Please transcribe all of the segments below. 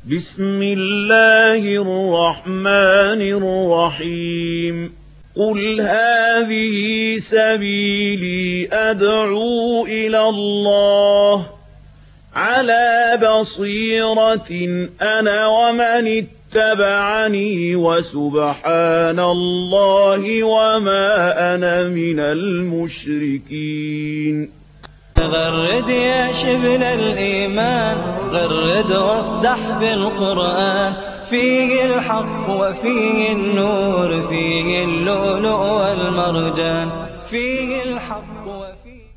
بسم الله الرحمن الرحيم قل هذه سبيلي أدعو إلى الله على بصيرة أنا ومن اتبعني وسبحان الله وما أنا من المشركين غرد يا شبل الإيمان غرد واصدح بالقرآن فيه الحق وفيه النور فيه اللؤلؤ والمرجان فيه الحق وفيه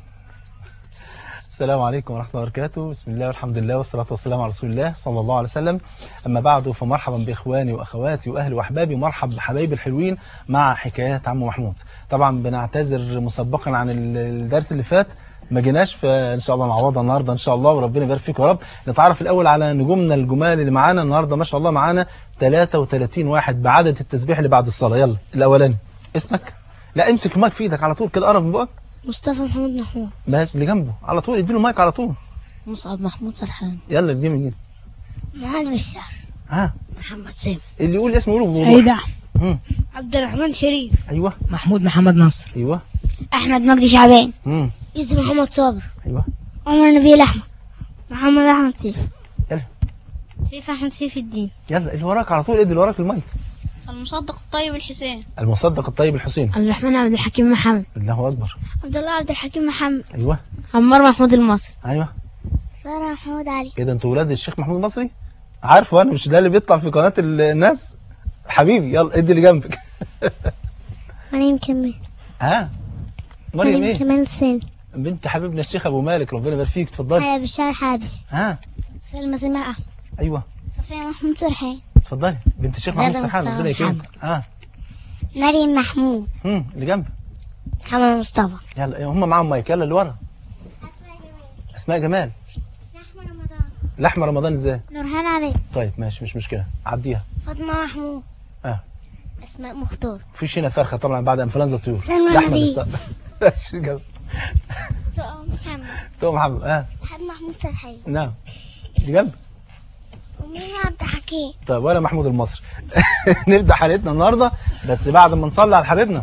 السلام عليكم ورحمة الله وبركاته بسم الله والحمد لله والصلاة والسلام على رسول الله صلى الله عليه وسلم أما بعد فمرحبا بإخواني وأخواتي وأهلي وأحبابي مرحب بحبايبي الحلوين مع حكايات عم محمود طبعا بنعتذر مسبقا عن الدرس اللي فات ما جيناش فان شاء الله نعوضها النهارده ان شاء الله وربنا يبارك فيك يا رب نتعرف الاول على نجومنا الجمال اللي معانا النهارده ما شاء الله معانا 33 واحد بعدد التسبيح اللي بعد الصلاه يلا الاولاني اسمك لا امسك المايك في ايدك على طول كده قرب من بقك مصطفى محمود محمود بس اللي جنبه على طول اديله المايك على طول مصعب محمود سرحان يلا اللي من معاذ بالشعر ها محمد سامي اللي يقول اسمه يقوله بوضوح. سعيد أحمد مم. عبد الرحمن شريف ايوه محمود محمد نصر ايوه أحمد مجدي شعبان امم يوسف محمد صابر ايوه عمر نبيل أحمد محمد أحمد سيف يلا سيف أحمد سيف الدين يلا اللي وراك على طول ادي اللي وراك المايك المصدق الطيب الحسين المصدق الطيب الحسين عبد الرحمن عبد الحكيم محمد الله اكبر عبد الله عبد الحكيم محمد ايوه عمار محمود المصري ايوه سارة محمود علي ايه ده انتوا ولاد الشيخ محمود المصري عارفه انا مش ده اللي بيطلع في قناه الناس حبيبي يلا ادي اللي جنبك مريم كمال ها مريم ايه كمال سالم بنت حبيبنا الشيخ ابو مالك ربنا يبارك فيك اتفضلي حياة بشار حابس ها سلمى سماء أحمد ايوه صفية محمود سرحان اتفضلي بنت الشيخ محمود غادة سرحان مصطفى ربنا يكرمك ها مريم محمود هم اللي جنبك محمد مصطفى يلا هم معاهم مايك يلا اللي ورا اسماء جمال رحمة رمضان لحمه رمضان ازاي نورهان علي طيب ماشي مش مشكله عديها فاطمة محمود اه أسماء مختار مفيش هنا فرخه طبعا بعد انفلونزا الطيور سلمى لحمه نبيل. بس ماشي جنب محمد تو محمد اه محمد محمود سرحان نعم اللي جنبك ومين عبد الحكيم طيب ولا محمود المصري نبدا حلقتنا النهارده بس بعد ما نصلي على حبيبنا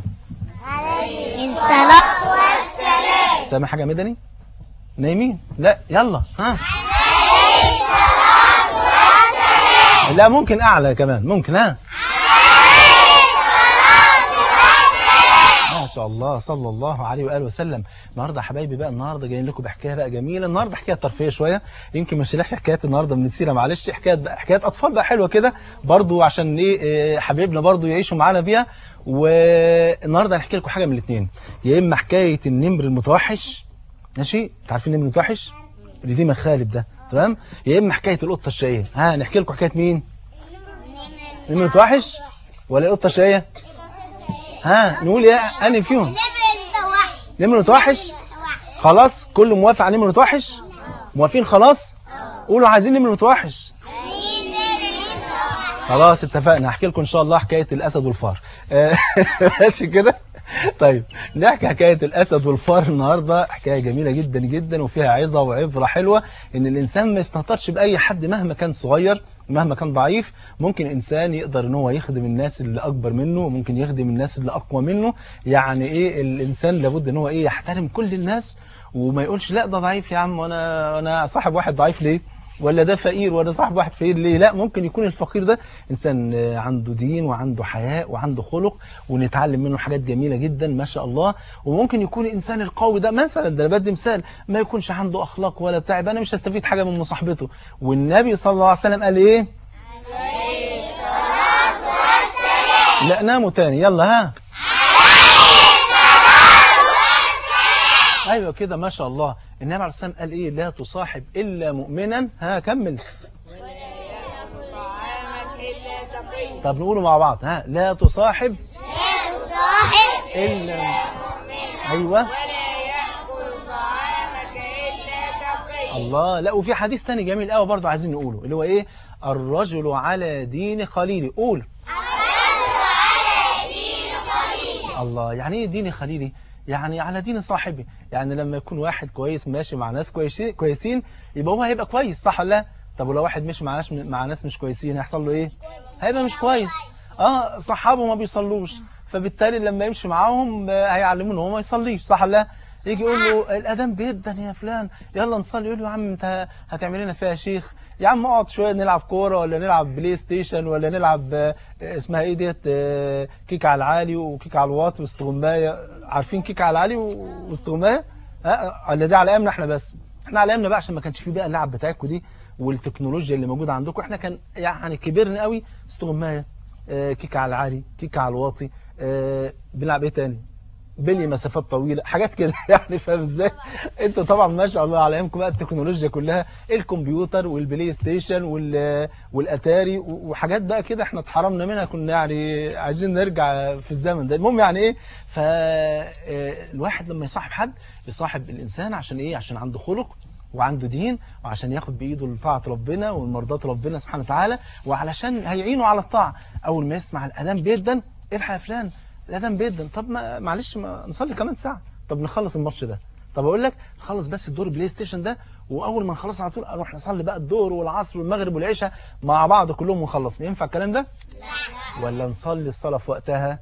الصلاة سامع حاجه مدني نايمين لا يلا ها لا ممكن اعلى كمان ممكن ها ما شاء الله صلى الله عليه واله وسلم النهارده يا حبايبي بقى النهارده جايين لكم بحكايه بقى جميله النهارده حكايه ترفيهيه شويه يمكن مش هنحكي حكايات النهارده من السيره معلش حكايات بقى حكايات اطفال بقى حلوه كده برضو عشان ايه إيه، حبايبنا برضو يعيشوا معانا بيها والنهارده هنحكي لكم حاجه من الاثنين يا اما حكايه النمر المتوحش ماشي انتوا عارفين النمر المتوحش اللي دي مخالب ده تمام يا اما حكايه القطه الشقيه ها نحكي لكم حكايه مين النمر المتوحش ولا القطه الشقيه ها نقول يا انهي فيهم نمر متوحش خلاص كله موافق على نمر متوحش موافقين خلاص قولوا عايزين نمر متوحش خلاص اتفقنا هحكي لكم ان شاء الله حكايه الاسد والفار آه، ماشي كده طيب نحكي حكايه الاسد والفار النهارده حكايه جميله جدا جدا وفيها عظه وعبره حلوه ان الانسان ما يستهترش باي حد مهما كان صغير مهما كان ضعيف ممكن انسان يقدر ان هو يخدم الناس اللي اكبر منه وممكن يخدم الناس اللي اقوى منه يعني ايه الانسان لابد ان هو ايه يحترم كل الناس وما يقولش لا ده ضعيف يا عم وانا انا صاحب واحد ضعيف ليه ولا ده فقير ولا صاحب واحد فقير ليه لا ممكن يكون الفقير ده انسان آه، عنده دين وعنده حياء وعنده خلق ونتعلم منه حاجات جميله جدا ما شاء الله وممكن يكون الانسان القوي ده مثلا ده انا بدي مثال ما يكونش عنده اخلاق ولا بتاع يبقى انا مش هستفيد حاجه من مصاحبته والنبي صلى الله عليه وسلم قال ايه لا ناموا تاني يلا ها ايوه كده ما شاء الله النبي عليه الصلاه والسلام قال ايه لا تصاحب الا مؤمنا ها كمل طب نقوله مع بعض ها لا تصاحب الا ايوه الله لا وفي حديث تاني جميل قوي برضه عايزين نقوله اللي هو ايه الرجل على دين خليلي قول الله يعني ايه دين خليلي يعني على دين صاحبي يعني لما يكون واحد كويس ماشي مع ناس كويسين كويسين يبقى هو هيبقى كويس صح ولا لا طب ولو واحد مش مع ناس مع ناس مش كويسين هيحصل له ايه هيبقى مش كويس اه صحابه ما بيصلوش فبالتالي لما يمشي معاهم آه، هيعلموه ان هو ما يصليش صح ولا لا يجي يقول له الاذان جدا يا فلان يلا نصلي يقول له يا عم انت هتعمل لنا فيها يا شيخ يا عم اقعد شويه نلعب كوره ولا نلعب بلاي ستيشن ولا نلعب آه، اسمها ايه ديت آه، كيك على العالي وكيك على الواط واستغمايه عارفين كيك على العالي و- واستغمايه ها ولا دي على ايامنا احنا بس احنا على ايامنا بقى عشان ما كانش فيه بقى اللعب بتاعتكم دي والتكنولوجيا اللي موجوده عندكم احنا كان يعني كبرنا قوي استغمايه آه، كيك على العالي كيك على الواطي آه، بنلعب ايه تاني بلي مسافات طويله حاجات كده يعني فاهم ازاي انت طبعا ما شاء الله على ايامكم بقى التكنولوجيا كلها الكمبيوتر والبلاي ستيشن وال والاتاري وحاجات بقى كده احنا اتحرمنا منها كنا يعني عايزين نرجع في الزمن ده المهم يعني ايه فالواحد لما يصاحب حد يصاحب الانسان عشان ايه عشان عنده خلق وعنده دين وعشان ياخد بايده لطاعه ربنا والمرضات ربنا سبحانه وتعالى وعلشان هيعينه على الطاعه اول ما يسمع الاذان بيدن الحق يا فلان الاذان بيدن طب ما معلش ما نصلي كمان ساعه طب نخلص الماتش ده طب اقول لك خلص بس الدور بلاي ستيشن ده واول ما نخلص على طول اروح نصلي بقى الظهر والعصر والمغرب والعشاء مع بعض كلهم ونخلص ينفع الكلام ده ولا نصلي الصلاه في وقتها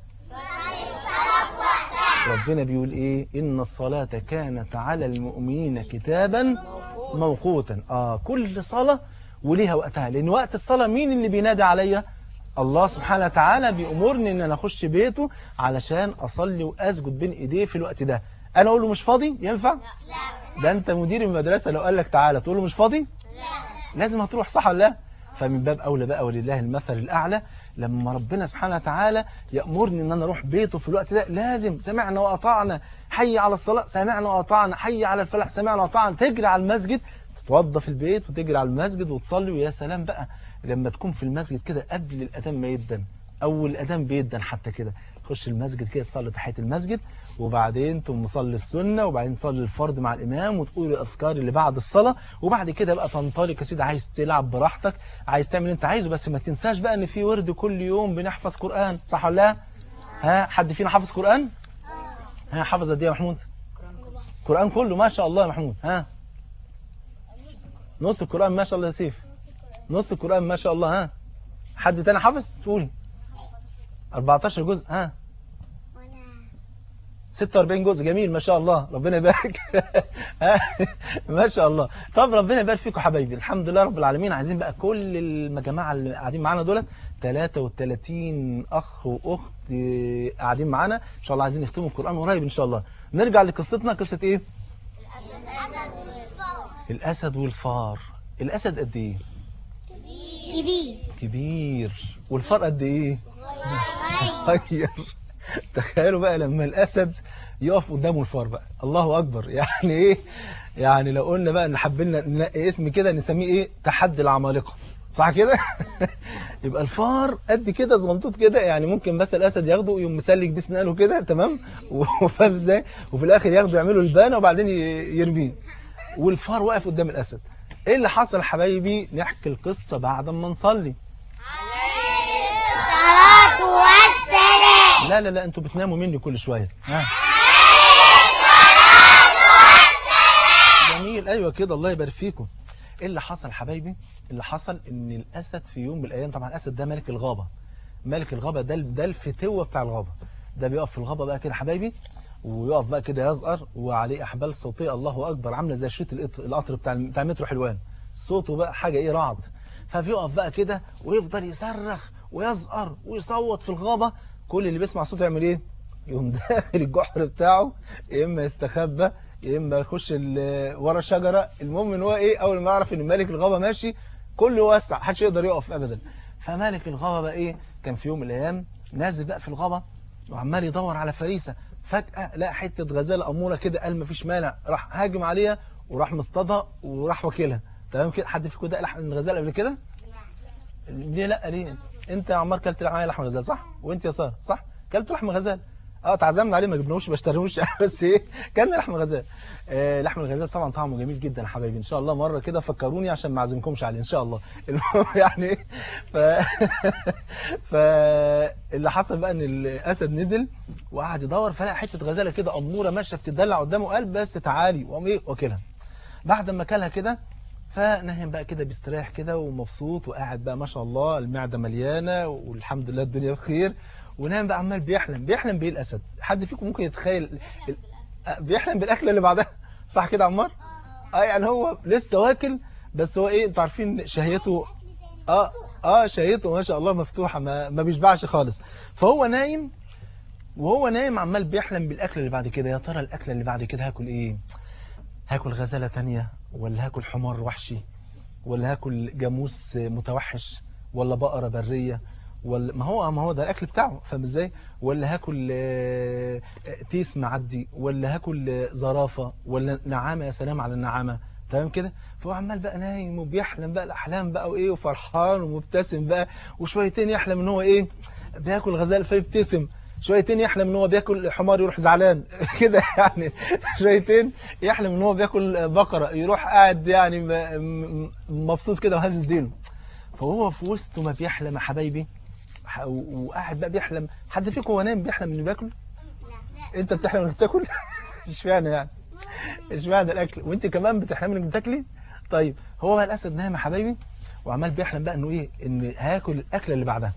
ربنا بيقول ايه ان الصلاه كانت على المؤمنين كتابا موقوتا اه كل صلاه وليها وقتها لان وقت الصلاه مين اللي بينادي عليا الله سبحانه وتعالى بيأمرني ان انا اخش بيته علشان اصلي واسجد بين ايديه في الوقت ده انا اقول له مش فاضي ينفع ده انت مدير المدرسه لو قال لك تعالى تقول له مش فاضي لازم هتروح صح ولا لا فمن باب اولى بقى ولله المثل الاعلى لما ربنا سبحانه وتعالى يأمرني ان انا اروح بيته في الوقت ده لازم سمعنا واطعنا حي على الصلاه سمعنا واطعنا حي على الفلاح سمعنا واطعنا تجري على المسجد تتوضى في البيت وتجري على المسجد وتصلي ويا سلام بقى لما تكون في المسجد كده قبل الاذان ما يدن اول الاذان بيدن حتى كده تخش المسجد كده تصلي تحيه المسجد وبعدين تقوم مصلي السنه وبعدين تصلي الفرض مع الامام وتقول الاذكار اللي بعد الصلاه وبعد كده بقى تنطلق يا سيدي عايز تلعب براحتك عايز تعمل اللي انت عايزه بس ما تنساش بقى ان في ورد كل يوم بنحفظ قران صح ولا لا ها حد فينا حافظ قران ها حافظ قد ايه يا محمود قران كله ما شاء الله يا محمود ها نص القران ما شاء الله يا سيف نص القران ما شاء الله ها حد تاني حافظ تقولي 14 جزء ها وانا 46 جزء جميل ما شاء الله ربنا يبارك ها؟ ما شاء الله طب ربنا يبارك فيكم حبايبي الحمد لله رب العالمين عايزين بقى كل الجماعه اللي قاعدين معانا دولت 33 اخ واخت آه، قاعدين معانا ان شاء الله عايزين يختموا القران قريب ان شاء الله نرجع لقصتنا قصه ايه الاسد والفار الاسد قد ايه كبير كبير والفار قد ايه صغير تخيلوا بقى لما الاسد يقف قدامه الفار بقى الله اكبر يعني ايه يعني لو قلنا بقى ان حبينا ننقي اسم كده نسميه ايه تحدي العمالقه صح كده يبقى الفار قد كده صغنطوط كده يعني ممكن بس الاسد ياخده ويقوم مسلك بسنانه كده تمام وفاهم ازاي وفي الاخر ياخده يعملوا البانه وبعدين ي- يرميه والفار واقف قدام الاسد ايه اللي حصل يا حبايبي نحكي القصه بعد ما نصلي الصلاة والسلام لا لا لا انتوا بتناموا مني كل شويه ها جميل ايوه كده الله يبارك فيكم ايه اللي حصل يا حبايبي اللي حصل ان الاسد في يوم من الايام طبعا الاسد ده ملك الغابه ملك الغابه ده ده الفتوه بتاع الغابه ده بيقف في الغابه بقى كده حبايبي ويقف بقى كده يزقر وعليه احبال صوتيه الله اكبر عامله زي شريط القطر القطر بتاع بتاع مترو حلوان صوته بقى حاجه ايه رعد فبيقف بقى كده ويفضل يصرخ ويزقر ويصوت في الغابه كل اللي بيسمع صوته يعمل ايه يقوم داخل الجحر بتاعه يا اما يستخبى يا اما يخش ال- ورا الشجره المهم ان هو ايه اول ما يعرف ان ملك الغابه ماشي كله يوسع محدش يقدر يقف ابدا فملك الغابه بقى ايه كان في يوم من الايام نازل بقى في الغابه وعمال يدور على فريسه فجاه لقى حته غزاله اموره كده قال مفيش مانع راح هاجم عليها وراح مصطادها وراح واكلها تمام كده حد فيكم ده لحم الغزال قبل كده ليه لا ليه انت يا عمار كلت معايا لحم غزال صح وانت يا ساره صح كلت لحم غزال اه تعزمنا عليه ما جبناهوش ما اشتريناهوش بس ايه كان لحم غزال آه لحم الغزال طبعا طعمه جميل جدا يا حبايبي ان شاء الله مره كده فكروني عشان ما اعزمكمش عليه ان شاء الله المهم يعني ايه ف فاللي حصل بقى ان الاسد نزل وقعد يدور فلقى حته غزاله كده اموره ماشيه بتدلع قدامه قال بس تعالي وقام ايه واكلها بعد ما اكلها كده فنايم بقى كده بيستريح كده ومبسوط وقاعد بقى ما شاء الله المعدة مليانة والحمد لله الدنيا بخير ونايم بقى عمال بيحلم بيحلم بايه الأسد حد فيكم ممكن يتخيل ال- آه، بيحلم بالأكلة اللي بعدها صح كده يا عمار اه يعني هو لسه واكل بس هو ايه انتوا عارفين شهيته اه اه شهيته ما شاء الله مفتوحة ما, ما بيشبعش خالص فهو نايم وهو نايم عمال بيحلم بالأكل اللي بعد كده يا ترى الأكلة اللي بعد كده هاكل ايه هاكل غزالة تانية ولا هاكل حمار وحشي ولا هاكل جاموس متوحش ولا بقرة برية ولا ما هو ما هو ده الاكل بتاعه فاهم ازاي ولا هاكل آه، آه، تيس معدي ولا هاكل آه، زرافة ولا نعامة يا سلام على النعامة تمام كده فهو عمال بقى نايم وبيحلم بقى الاحلام بقى وايه وفرحان ومبتسم بقى وشويتين يحلم ان هو ايه بياكل غزال فيبتسم شويتين يحلم ان هو بياكل حمار يروح زعلان كده يعني شويتين يحلم ان هو بياكل بقرة يروح قاعد يعني م- م- مبسوط كده وهزز دينه فهو في وسطه ما بيحلم يا حبايبي ح- و- وقاعد بقى بيحلم حد فيكم هو نايم بيحلم انه بياكل انت بتحلم انك بتاكل اشمعنى يعني اشمعنى الاكل وانت كمان بتحلم انك بتاكلي طيب هو بقى الاسد نايم يا حبايبي وعمال بيحلم بقى انه ايه ان هياكل الاكله اللي بعدها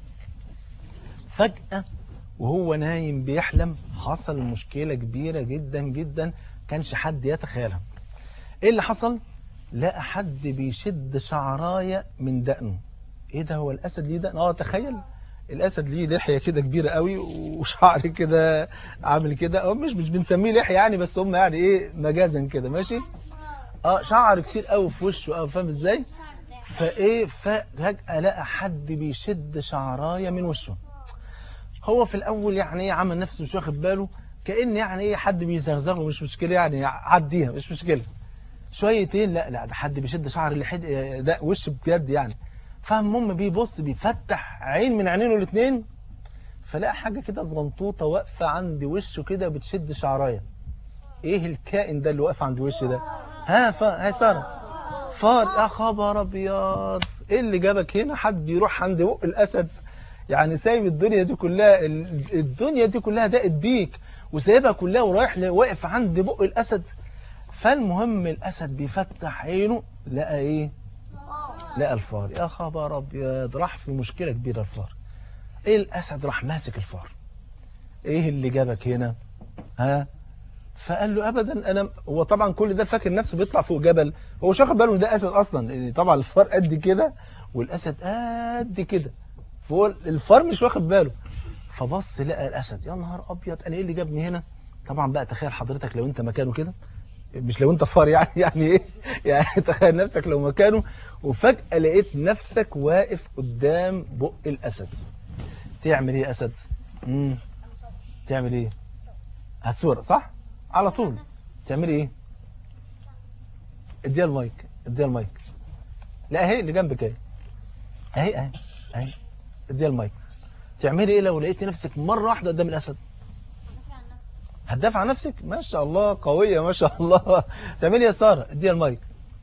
فجأة وهو نايم بيحلم حصل مشكلة كبيرة جدا جدا كانش حد يتخيلها ايه اللي حصل لقى حد بيشد شعراية من دقنه ايه ده هو الاسد ليه دقن اه تخيل الاسد ليه لحية كده كبيرة قوي وشعر كده عامل كده او مش مش بنسميه لحية يعني بس هم يعني ايه مجازا كده ماشي اه شعر كتير قوي في وشه اه فاهم ازاي فايه فجأة لقى حد بيشد شعراية من وشه هو في الاول يعني ايه عمل نفسه مش واخد باله كأن يعني ايه حد بيزغزغه مش مشكلة يعني عديها مش مشكلة شويتين لا لا ده حد بيشد شعر اللي حد ده وش بجد يعني فالمهم بيبص بيفتح عين من عينينه الاثنين فلقى حاجة كده زغنطوطة واقفة عند وشه كده بتشد شعرايه ايه الكائن ده اللي واقف عند وشه ده ها ف... ها سارة فار يا خبر ابيض ايه اللي جابك هنا حد يروح عند بق الاسد يعني سايب الدنيا دي كلها ال- الدنيا دي كلها دقت بيك وسايبها كلها ورايح ل- واقف عند بق الاسد فالمهم الاسد بيفتح عينه لقى ايه لقى الفار يا خبر ابيض راح في مشكله كبيره الفار ايه الاسد راح ماسك الفار ايه اللي جابك هنا ها فقال له ابدا انا هو طبعا كل ده فاكر نفسه بيطلع فوق جبل هو مش واخد باله إن ده اسد اصلا لان طبعا الفار قد كده والاسد قد كده فهو الفار مش واخد باله فبص لقى الاسد يا نهار ابيض انا ايه اللي جابني هنا طبعا بقى تخيل حضرتك لو انت مكانه كده مش لو انت فار يعني يعني ايه يعني تخيل نفسك لو مكانه وفجأة لقيت نفسك واقف قدام بق الاسد تعمل ايه يا اسد امم تعمل ايه هتصور صح على طول تعملي ايه اديها المايك اديها المايك لا اهي اللي جنبك اهي اهي اهي اهي اديها المايك تعملي ايه لو لقيتي نفسك مره واحده قدام الاسد هتدافع عن نفسك ما شاء الله قويه ما شاء الله تعملي يا ساره اديها المايك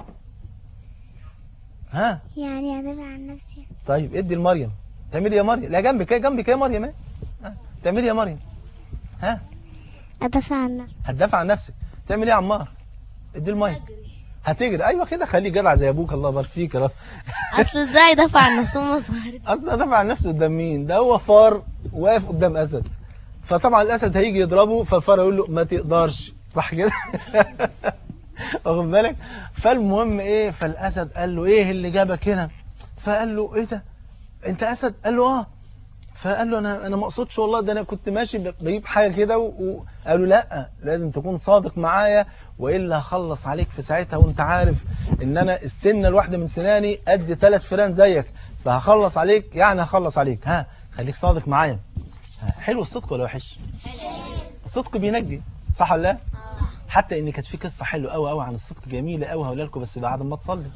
ها يعني أدافع عن نفسي طيب ادي لمريم تعملي يا مريم لا جنبك اهي جنبك يا مريم اهي ها، تعملي يا مريم ها أدافع عن نفسي هتدافع عن نفسك تعمل ايه يا عمار ادي المايك هتجري ايوه كده خليك جدع زي ابوك الله يبارك فيك يا رب أصل إزاي دافع عن نفسي وأنا صغير اصلا دافع عن نفسه قدام مين ده هو فار واقف قدام اسد فطبعا الاسد هيجي يضربه فالفار يقول له ما تقدرش صح كده واخد بالك فالمهم ايه فالاسد قال له ايه اللي جابك هنا فقال له ايه ده انت اسد قال له اه فقال له انا انا ما اقصدش والله ده انا كنت ماشي ب- بجيب حاجه كده و- وقالوا لا لازم تكون صادق معايا والا هخلص عليك في ساعتها وانت عارف ان انا السنه الواحده من سناني قد ثلاث فيران زيك فهخلص عليك يعني هخلص عليك ها خليك صادق معايا ها، حلو الصدق ولا وحش الصدق بينجي صح ولا لا حتى ان كانت في قصه حلوه قوي قوي عن الصدق جميله قوي هقولها لكم بس بعد ما تصلي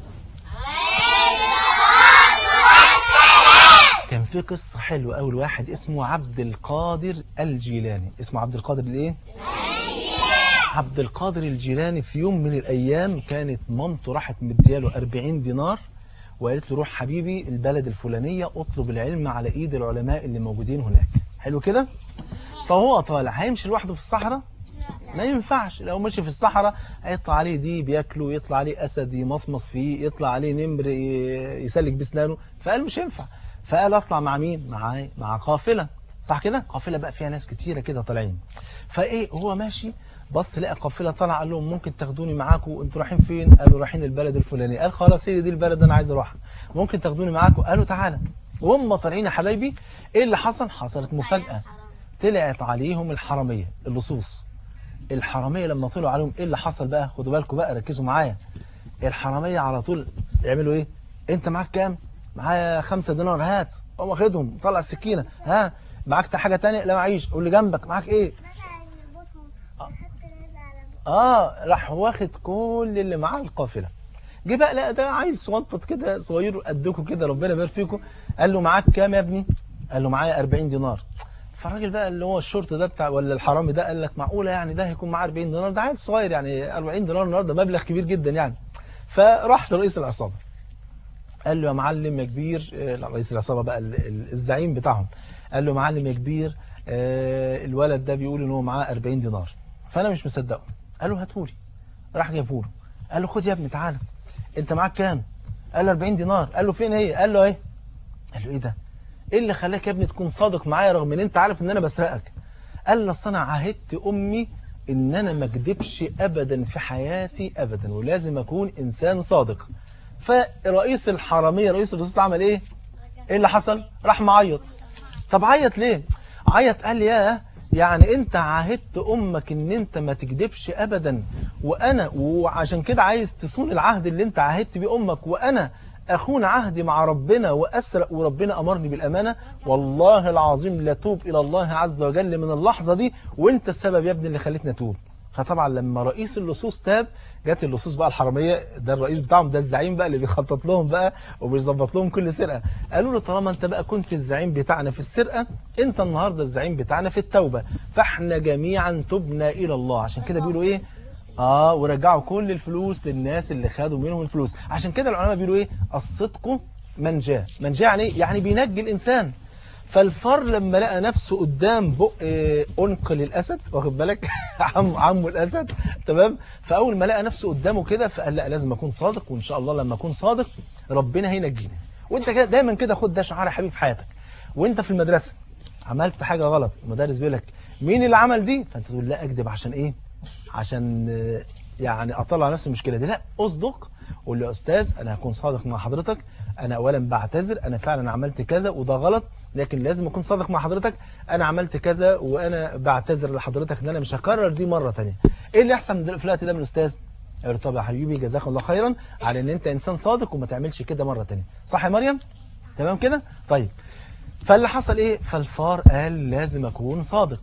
كان في قصة حلوة أوي لواحد اسمه عبد القادر الجيلاني اسمه عبد القادر الايه؟ عبد القادر الجيلاني في يوم من الأيام كانت مامته راحت مدياله 40 دينار وقالت له روح حبيبي البلد الفلانية اطلب العلم على ايد العلماء اللي موجودين هناك حلو كده؟ فهو طالع هيمشي لوحده في الصحراء ما ينفعش لو مشي في الصحراء هيطلع عليه ديب ياكله يطلع عليه اسد يمصمص فيه يطلع عليه نمر ي- يسلك بسنانه فقال مش ينفع فقال اطلع مع مين مع مع قافله صح كده قافله بقى فيها ناس كتيره كده طالعين فايه هو ماشي بص لقى قافله طالعه قال لهم ممكن تاخدوني معاكم انتوا رايحين فين قالوا رايحين البلد الفلانيه قال خلاص هي دي البلد انا عايز اروحها ممكن تاخدوني معاكم قالوا تعالى وهم طالعين يا حبايبي ايه اللي حصل حصلت مفاجاه طلعت عليهم الحراميه اللصوص الحراميه لما طلعوا عليهم ايه اللي حصل بقى خدوا بالكم بقى ركزوا معايا الحراميه على طول يعملوا ايه انت معاك كام معايا خمسة دينار هات قوم واخدهم طلع السكينه ها معاك حاجه تانية لا معيش قول لي جنبك معاك ايه اه راح واخد كل اللي معاه القافله جه بقى لا ده عيل صغنطط كده صغير قدكم كده ربنا يبارك فيكم قال له معاك كام يا ابني قال له معايا 40 دينار فالراجل بقى اللي هو الشرطه ده بتاع ولا الحرامي ده قال لك معقوله يعني ده هيكون معاه 40 دينار ده عيل صغير يعني 40 دينار النهارده مبلغ كبير جدا يعني فراح لرئيس العصابه قال له يا معلم يا كبير آه، لا، رئيس العصابه بقى ال- ال- الزعيم بتاعهم قال له معلم يا كبير آه، الولد ده بيقول ان هو معاه 40 دينار فانا مش مصدقه قال له هاتهولي راح جابه له قال له خد يا ابني تعالى انت معاك كام قال له 40 دينار قال له فين هي قال له ايه قال له ايه ده ايه اللي خلاك يا ابني تكون صادق معايا رغم ان انت عارف ان انا بسرقك قال له اصل انا عهدت امي ان انا ما اكذبش ابدا في حياتي ابدا ولازم اكون انسان صادق فرئيس الحراميه رئيس اللصوص عمل ايه ايه اللي حصل راح معيط طب عيط ليه عيط قال لي ياه يعني انت عاهدت امك ان انت ما تكذبش ابدا وانا وعشان كده عايز تصون العهد اللي انت عاهدت بيه امك وانا اخون عهدي مع ربنا واسرق وربنا امرني بالامانه والله العظيم لا توب الى الله عز وجل من اللحظه دي وانت السبب يا ابني اللي خليتني اتوب فطبعا لما رئيس اللصوص تاب جت اللصوص بقى الحراميه ده الرئيس بتاعهم ده الزعيم بقى اللي بيخطط لهم بقى وبيظبط لهم كل سرقه قالوا له طالما انت بقى كنت الزعيم بتاعنا في السرقه انت النهارده الزعيم بتاعنا في التوبه فاحنا جميعا تبنا الى الله عشان كده بيقولوا ايه اه ورجعوا كل الفلوس للناس اللي خدوا منهم الفلوس عشان كده العلماء بيقولوا ايه الصدق منجاه منجاه يعني ايه يعني بينجي الانسان فالفار لما لقى نفسه قدام بق آه، انقل الاسد واخد بالك عم عمه الاسد تمام فاول ما لقى نفسه قدامه كده فقال لا لازم اكون صادق وان شاء الله لما اكون صادق ربنا هينجيني وانت كده دايما كده خد ده شعار يا حبيبي في حياتك وانت في المدرسه عملت حاجه غلط المدرس بيقول لك مين اللي عمل دي فانت تقول لا اكذب عشان ايه عشان آه، يعني اطلع على نفسي المشكله دي لا اصدق قول له يا استاذ انا هكون صادق مع حضرتك انا اولا بعتذر انا فعلا عملت كذا وده غلط لكن لازم اكون صادق مع حضرتك انا عملت كذا وانا بعتذر لحضرتك ان انا مش هكرر دي مره ثانيه ايه اللي يحصل من- في الوقت ده من الاستاذ قال له طب يا حبيبي جزاك الله خيرا على ان انت انسان صادق وما تعملش كده مره ثانيه صح يا مريم تمام كده طيب فاللي حصل ايه فالفار قال لازم اكون صادق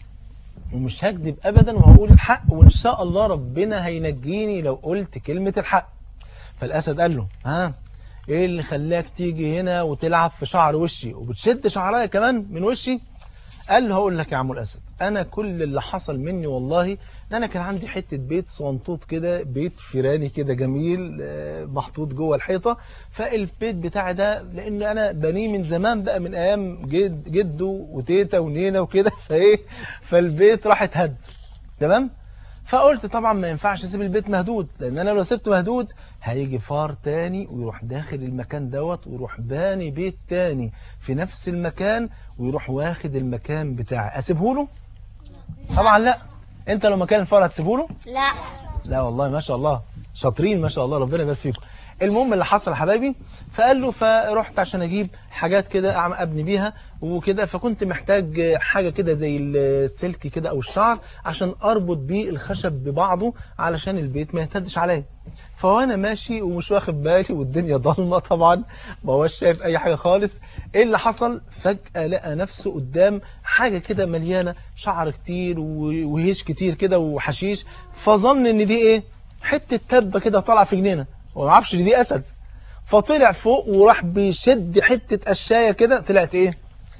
ومش هكذب ابدا وهقول الحق وان شاء الله ربنا هينجيني لو قلت كلمة الحق فالاسد قال له ها ايه اللي خلاك تيجي هنا وتلعب في شعر وشي وبتشد شعرايا كمان من وشي قال له هقول لك يا عم الاسد انا كل اللي حصل مني والله ان انا كان عندي حته بيت صنطوط كده بيت فيراني كده جميل آه، محطوط جوه الحيطه فالبيت بتاعي ده لان انا بنيه من زمان بقى من ايام جد جده وتيتا ونينا وكده فايه فالبيت راح اتهد تمام فقلت طبعا ما ينفعش اسيب البيت مهدود لان انا لو سبته مهدود هيجي فار تاني ويروح داخل المكان دوت ويروح باني بيت تاني في نفس المكان ويروح واخد المكان بتاعي اسيبه له طبعا لا انت لو مكان الفار هتسيبه له لا لا والله ما شاء الله شاطرين ما شاء الله ربنا يبارك فيكم المهم اللي حصل يا حبايبي فقال له فرحت عشان اجيب حاجات كده أعم- ابني بيها وكده فكنت محتاج حاجه كده زي السلك كده او الشعر عشان اربط بيه الخشب ببعضه علشان البيت ما يهتدش عليا فوانا ماشي ومش واخد بالي والدنيا ضلمه طبعا ما هوش شايف اي حاجه خالص ايه اللي حصل فجاه لقى نفسه قدام حاجه كده مليانه شعر كتير و- وهيش كتير كده وحشيش فظن ان دي ايه حته تبه كده طالعه في جنينه وما عرفش ان دي اسد فطلع فوق وراح بيشد حته قشايه كده طلعت ايه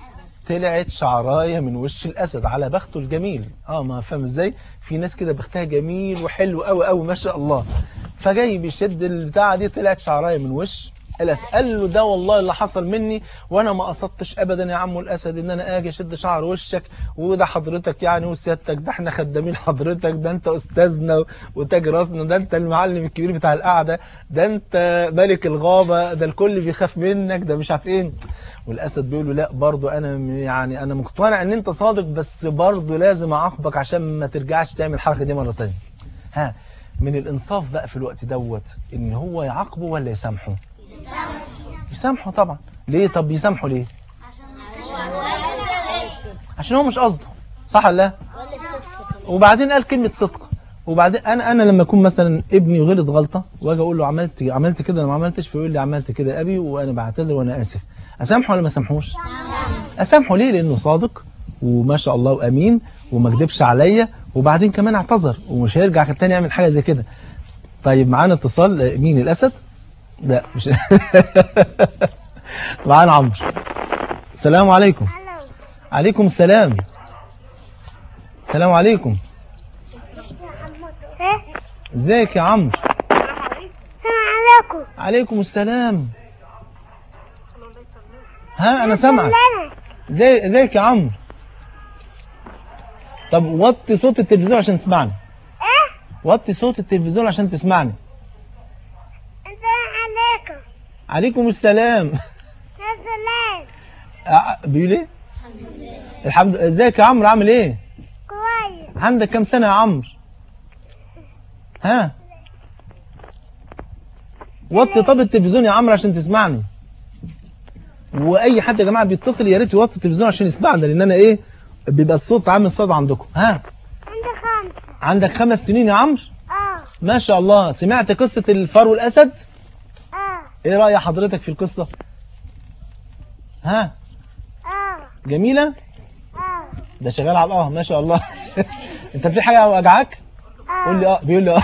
طلعت شعرايه من وش الاسد على بخته الجميل اه ما فاهم ازاي في ناس كده بختها جميل وحلو قوي قوي ما شاء الله فجاي بيشد البتاعه دي طلعت شعرايه من وش الاسد قال له ده والله اللي حصل مني وانا ما قصدتش ابدا يا عم الاسد ان انا اجي اشد شعر وشك وده حضرتك يعني وسيادتك ده احنا خدامين حضرتك ده انت استاذنا وتاج راسنا ده انت المعلم الكبير بتاع القعده ده انت ملك الغابه ده الكل بيخاف منك ده مش عارف ايه والاسد بيقول له لا برضه انا م- يعني انا مقتنع ان انت صادق بس برضه لازم اعاقبك عشان ما ترجعش تعمل الحركه دي مره ثانيه ها من الانصاف بقى في الوقت دوت ان هو يعاقبه ولا يسامحه يسامحه طبعا ليه طب يسامحه ليه عشان هو مش قصده صح ولا لا وبعدين قال كلمه صدق وبعدين انا انا لما اكون مثلا ابني غلط غلطه واجي اقول له عملت عملت كده انا ما عملتش فيقول لي عملت كده يا ابي وانا بعتذر وانا اسف اسامحه ولا ما اسامحوش اسامحه ليه لانه صادق وما شاء الله وامين وما كدبش عليا وبعدين كمان اعتذر ومش هيرجع تاني يعمل حاجه زي كده طيب معانا اتصال آه، مين الاسد لا مش معانا عمرو السلام عليكم عليكم السلام السلام عليكم ازيك يا عمرو السلام عليكم عليكم السلام ها انا سامعك ازاي ازيك يا عمرو طب وطي صوت التلفزيون عشان تسمعني وطي صوت التلفزيون عشان تسمعني السلام عليكم عليكم السلام يا سلام ع- بيقول ايه الحمد لله ازيك يا عمرو عامل ايه كويس عندك كام سنه يا عمرو ها وطي طب التلفزيون يا عمرو عشان تسمعني واي حد يا جماعه بيتصل يا ريت يوطي التلفزيون عشان يسمعنا لان انا ايه بيبقى الصوت عامل صدى عندكم ها عندي خمسة عندك خمس سنين يا عمرو اه ما شاء الله سمعت قصه الفار والاسد اه ايه راي حضرتك في القصه ها اه جميله اه ده شغال على الاه ما شاء الله انت في حاجه وجعك قول لي اه بيقول لي اه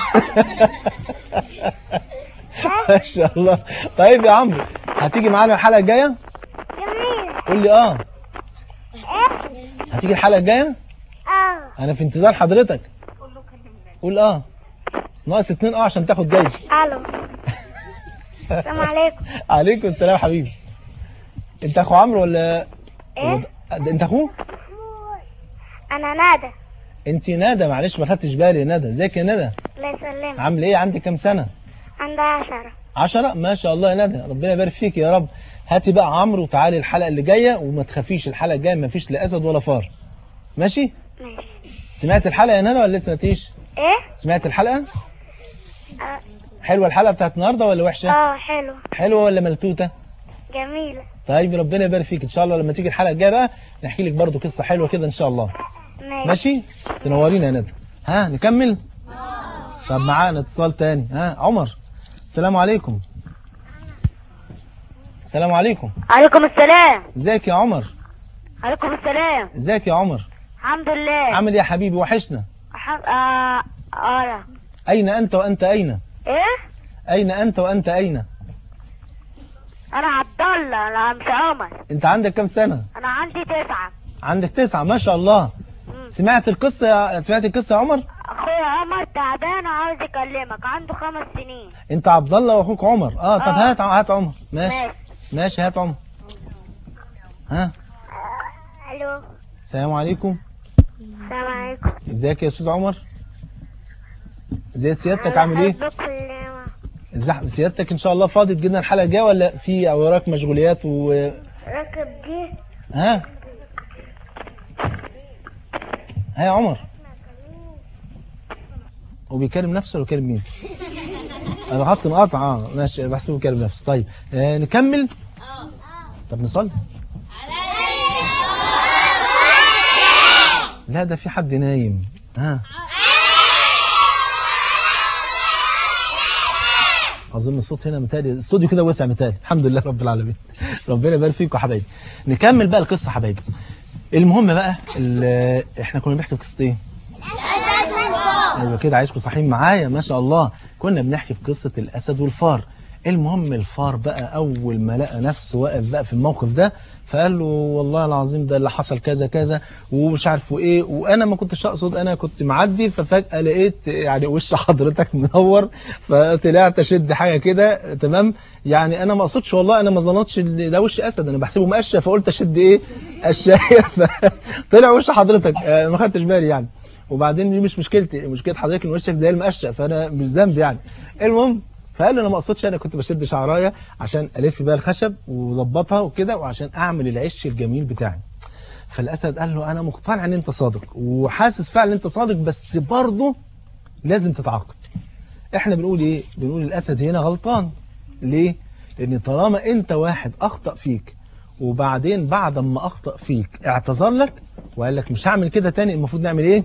ما شاء الله طيب يا عمرو هتيجي معانا الحلقه الجايه جميل قول لي اه ايه هتيجي الحلقه الجايه اه انا في انتظار حضرتك قول اه ناقص اتنين اه عشان تاخد جايزه الو السلام عليكم عليكم السلام يا حبيبي انت اخو عمرو ولا ايه ده انت اخوه انا ندى انت ندى معلش ما خدتش بالي يا ندى ازيك يا ندى الله يسلمك عامل ايه عندك كام سنه عندها عشرة عشرة ما شاء الله يا ندى ربنا يبارك فيك يا رب هاتي بقى عمرو وتعالي الحلقه اللي جايه وما تخافيش الحلقه الجايه ما فيش لا اسد ولا فار ماشي ماشي سمعت الحلقه يا ندى ولا لسه ما سمعتيش ايه سمعت الحلقه اه, حلوه الحلقه بتاعت النهارده ولا وحشه آه حلو حلوه ولا ملتوته جميلة طيب ربنا يبارك فيك ان شاء الله لما تيجي الحلقه الجايه بقى نحكي لك برضو قصه حلوه كده ان شاء الله ماشي ماشي تنورينا يا ندى ها نكمل طب معانا اتصال تاني ها عمر السلام عليكم السلام عليكم عليكم السلام ازيك يا عمر عليكم السلام ازيك يا عمر الحمد لله عامل ايه يا حبيبي وحشنا حم... آه... آه. اين انت وانت اين ايه اين انت وانت اين انا عبد الله انا مش عمر انت عندك كام سنه انا عندي تسعة عندك تسعة ما شاء الله مم. سمعت القصه يا سمعت القصه يا عمر اخويا عمر تعبان وعاوز يكلمك عنده خمس سنين انت عبد الله واخوك عمر اه طب آه. هات هات عمر ماشي ماشي ماشي هات عمر ها الو السلام عليكم السلام عليكم ازيك يا استاذ عمر ازي سيادتك عامل ايه بحبكم ازاي سيادتك ان شاء الله فاضي جدا الحلقه الجايه ولا في او وراك مشغوليات و راكب دي ها ها يا عمر هو بيكلم نفسه ولا بيكلم مين انا خط مقاطع اه ماشي بحسبه بيكلم نفسه طيب آه نكمل طب نصلي لا ده في حد نايم ها اظن الصوت هنا متهيألي الاستوديو كده وسع متهيألي الحمد لله رب العالمين ربنا يبارك فيكم يا حبايبي نكمل بقى القصه يا حبايبي المهم بقى ال- احنا كنا بنحكي في قصه ايه ايوه كده عايزكم صاحيين معايا ما شاء الله كنا بنحكي في قصه الاسد والفار المهم الفار بقى اول ما لقى نفسه واقف بقى في الموقف ده فقال له والله العظيم ده اللي حصل كذا كذا ومش عارف وايه وانا ما كنتش اقصد انا كنت معدي ففجاه لقيت يعني وش حضرتك منور فطلعت اشد حاجه كده تمام يعني انا ما اقصدش والله انا ما ظننتش ان ده وش اسد انا بحسبه مقشه فقلت اشد ايه الشاير فطلع وش حضرتك آه، ما خدتش بالي يعني وبعدين دي مش مشكلتي مشكله حضرتك ان وشك زي المقشه فانا مش ذنب يعني المهم فقال له انا ما اقصدش انا كنت بشد شعرايه عشان الف بيها الخشب واظبطها وكده وعشان اعمل العش الجميل بتاعي فالاسد قال له انا مقتنع ان انت صادق وحاسس فعلا ان انت صادق بس برضه لازم تتعاقب احنا بنقول ايه بنقول الاسد هنا غلطان ليه لان طالما انت واحد اخطا فيك وبعدين بعد ما اخطا فيك اعتذر لك وقال لك مش هعمل كده تاني المفروض نعمل ايه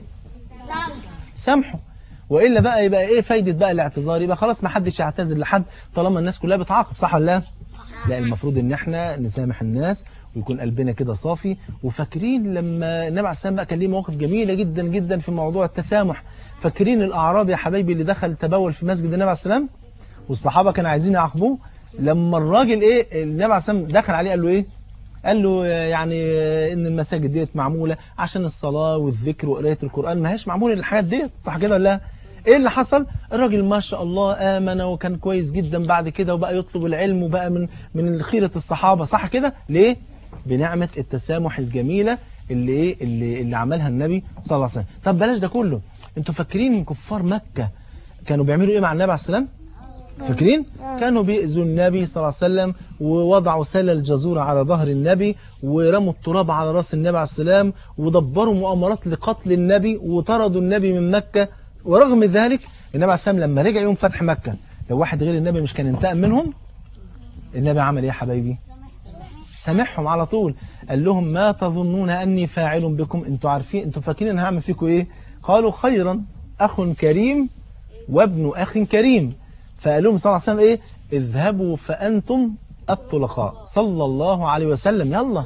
سامحه والا بقى يبقى ايه فايده بقى الاعتذار يبقى خلاص ما حدش يعتذر لحد طالما الناس كلها بتعاقب صح ولا لا لا المفروض ان احنا نسامح الناس ويكون قلبنا كده صافي وفاكرين لما النبي عليه السلام بقى كان ليه مواقف جميله جدا جدا في موضوع التسامح فاكرين الاعرابي يا حبايبي اللي دخل تبول في مسجد النبي عليه السلام والصحابه كانوا عايزين يعاقبوه لما الراجل ايه النبي عليه السلام دخل عليه قال له ايه قال له يعني ان المساجد ديت معموله عشان الصلاه والذكر وقرايه القران ما هيش معموله للحاجات ديت صح كده ولا لا ايه اللي حصل الراجل ما شاء الله امن وكان كويس جدا بعد كده وبقى يطلب العلم وبقى من من خيره الصحابه صح كده ليه بنعمه التسامح الجميله اللي ايه اللي اللي عملها النبي صلى الله عليه وسلم طب بلاش ده كله انتوا فاكرين كفار مكه كانوا بيعملوا ايه مع النبي عليه السلام فاكرين كانوا بيأذوا النبي صلى الله عليه وسلم ووضعوا سل الجزورة على ظهر النبي ورموا التراب على راس النبي عليه السلام ودبروا مؤامرات لقتل النبي وطردوا النبي من مكة ورغم ذلك النبي عليه السلام لما رجع يوم فتح مكة لو واحد غير النبي مش كان انتقم منهم النبي عمل ايه يا حبايبي سامحهم على طول قال لهم ما تظنون أني فاعل بكم انتوا عارفين انتوا فاكرين انا هعمل فيكم ايه قالوا خيرا أخ كريم وابن أخ كريم فقال لهم صلى الله عليه وسلم ايه اذهبوا فأنتم الطلقاء صلى الله عليه وسلم يلا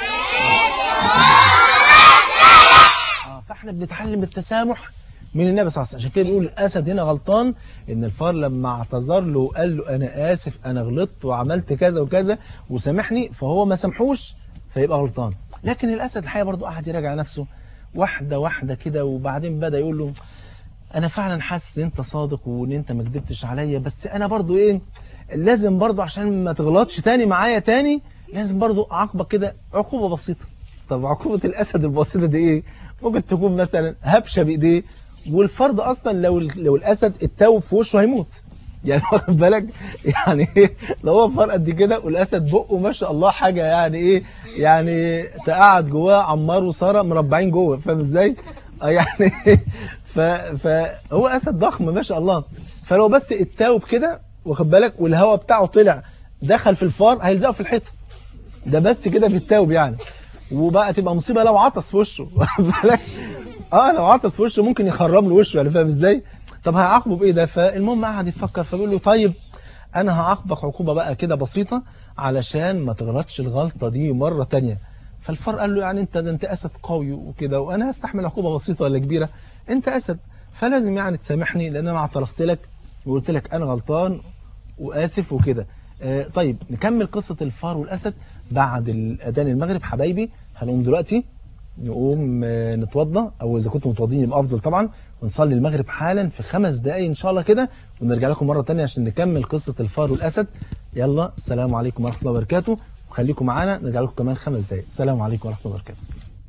آه، فاحنا بنتعلم التسامح من النبي صلى الله عليه وسلم عشان كده بيقول الاسد هنا غلطان ان الفار لما اعتذر له وقال له انا اسف انا غلطت وعملت كذا وكذا وسامحني فهو ما سامحوش فيبقى غلطان لكن الاسد الحقيقه برضه قعد يراجع نفسه واحده واحده كده وبعدين بدا يقول له انا فعلا حاسس ان انت صادق وان انت ما كدبتش عليا بس انا برضو ايه لازم برضو عشان ما تغلطش تاني معايا تاني لازم برضو اعاقبك كده عقوبة بسيطة طب عقوبة الاسد البسيطة دي ايه ممكن تكون مثلا هبشة بايديه والفرد اصلا لو لو الاسد اتوب في وشه هيموت يعني واخد بالك يعني ايه لو هو فار قد كده والاسد بقه ما شاء الله حاجه يعني ايه يعني تقعد جواه عمار وساره مربعين جوه فاهم ازاي اه يعني ف فهو اسد ضخم ما شاء الله فلو بس اتاوب كده واخد بالك والهواء بتاعه طلع دخل في الفار هيلزقه في الحيطه ده بس كده بيتاوب يعني وبقى تبقى مصيبه لو عطس في وشه واخد بالك اه لو عطس في وشه ممكن يخرب له وشه يعني فاهم ازاي طب هيعاقبه بايه ده فالمهم قعد يفكر فبيقول له طيب انا هعاقبك عقوبه بقى كده بسيطه علشان ما تغلطش الغلطه دي مره تانية فالفار قال له يعني انت ده انت اسد قوي وكده وانا هستحمل عقوبه بسيطه ولا كبيره انت اسد فلازم يعني تسامحني لان انا اعترفت لك وقلت لك انا غلطان واسف وكده آه طيب نكمل قصه الفار والاسد بعد الاذان المغرب حبايبي هنقوم دلوقتي نقوم آه، نتوضى او اذا كنتم متوضين يبقى افضل طبعا ونصلي المغرب حالا في خمس دقايق ان شاء الله كده ونرجع لكم مره ثانيه عشان نكمل قصه الفار والاسد يلا السلام عليكم ورحمه الله وبركاته وخليكم معانا نرجع لكم كمان خمس دقايق السلام عليكم ورحمه الله وبركاته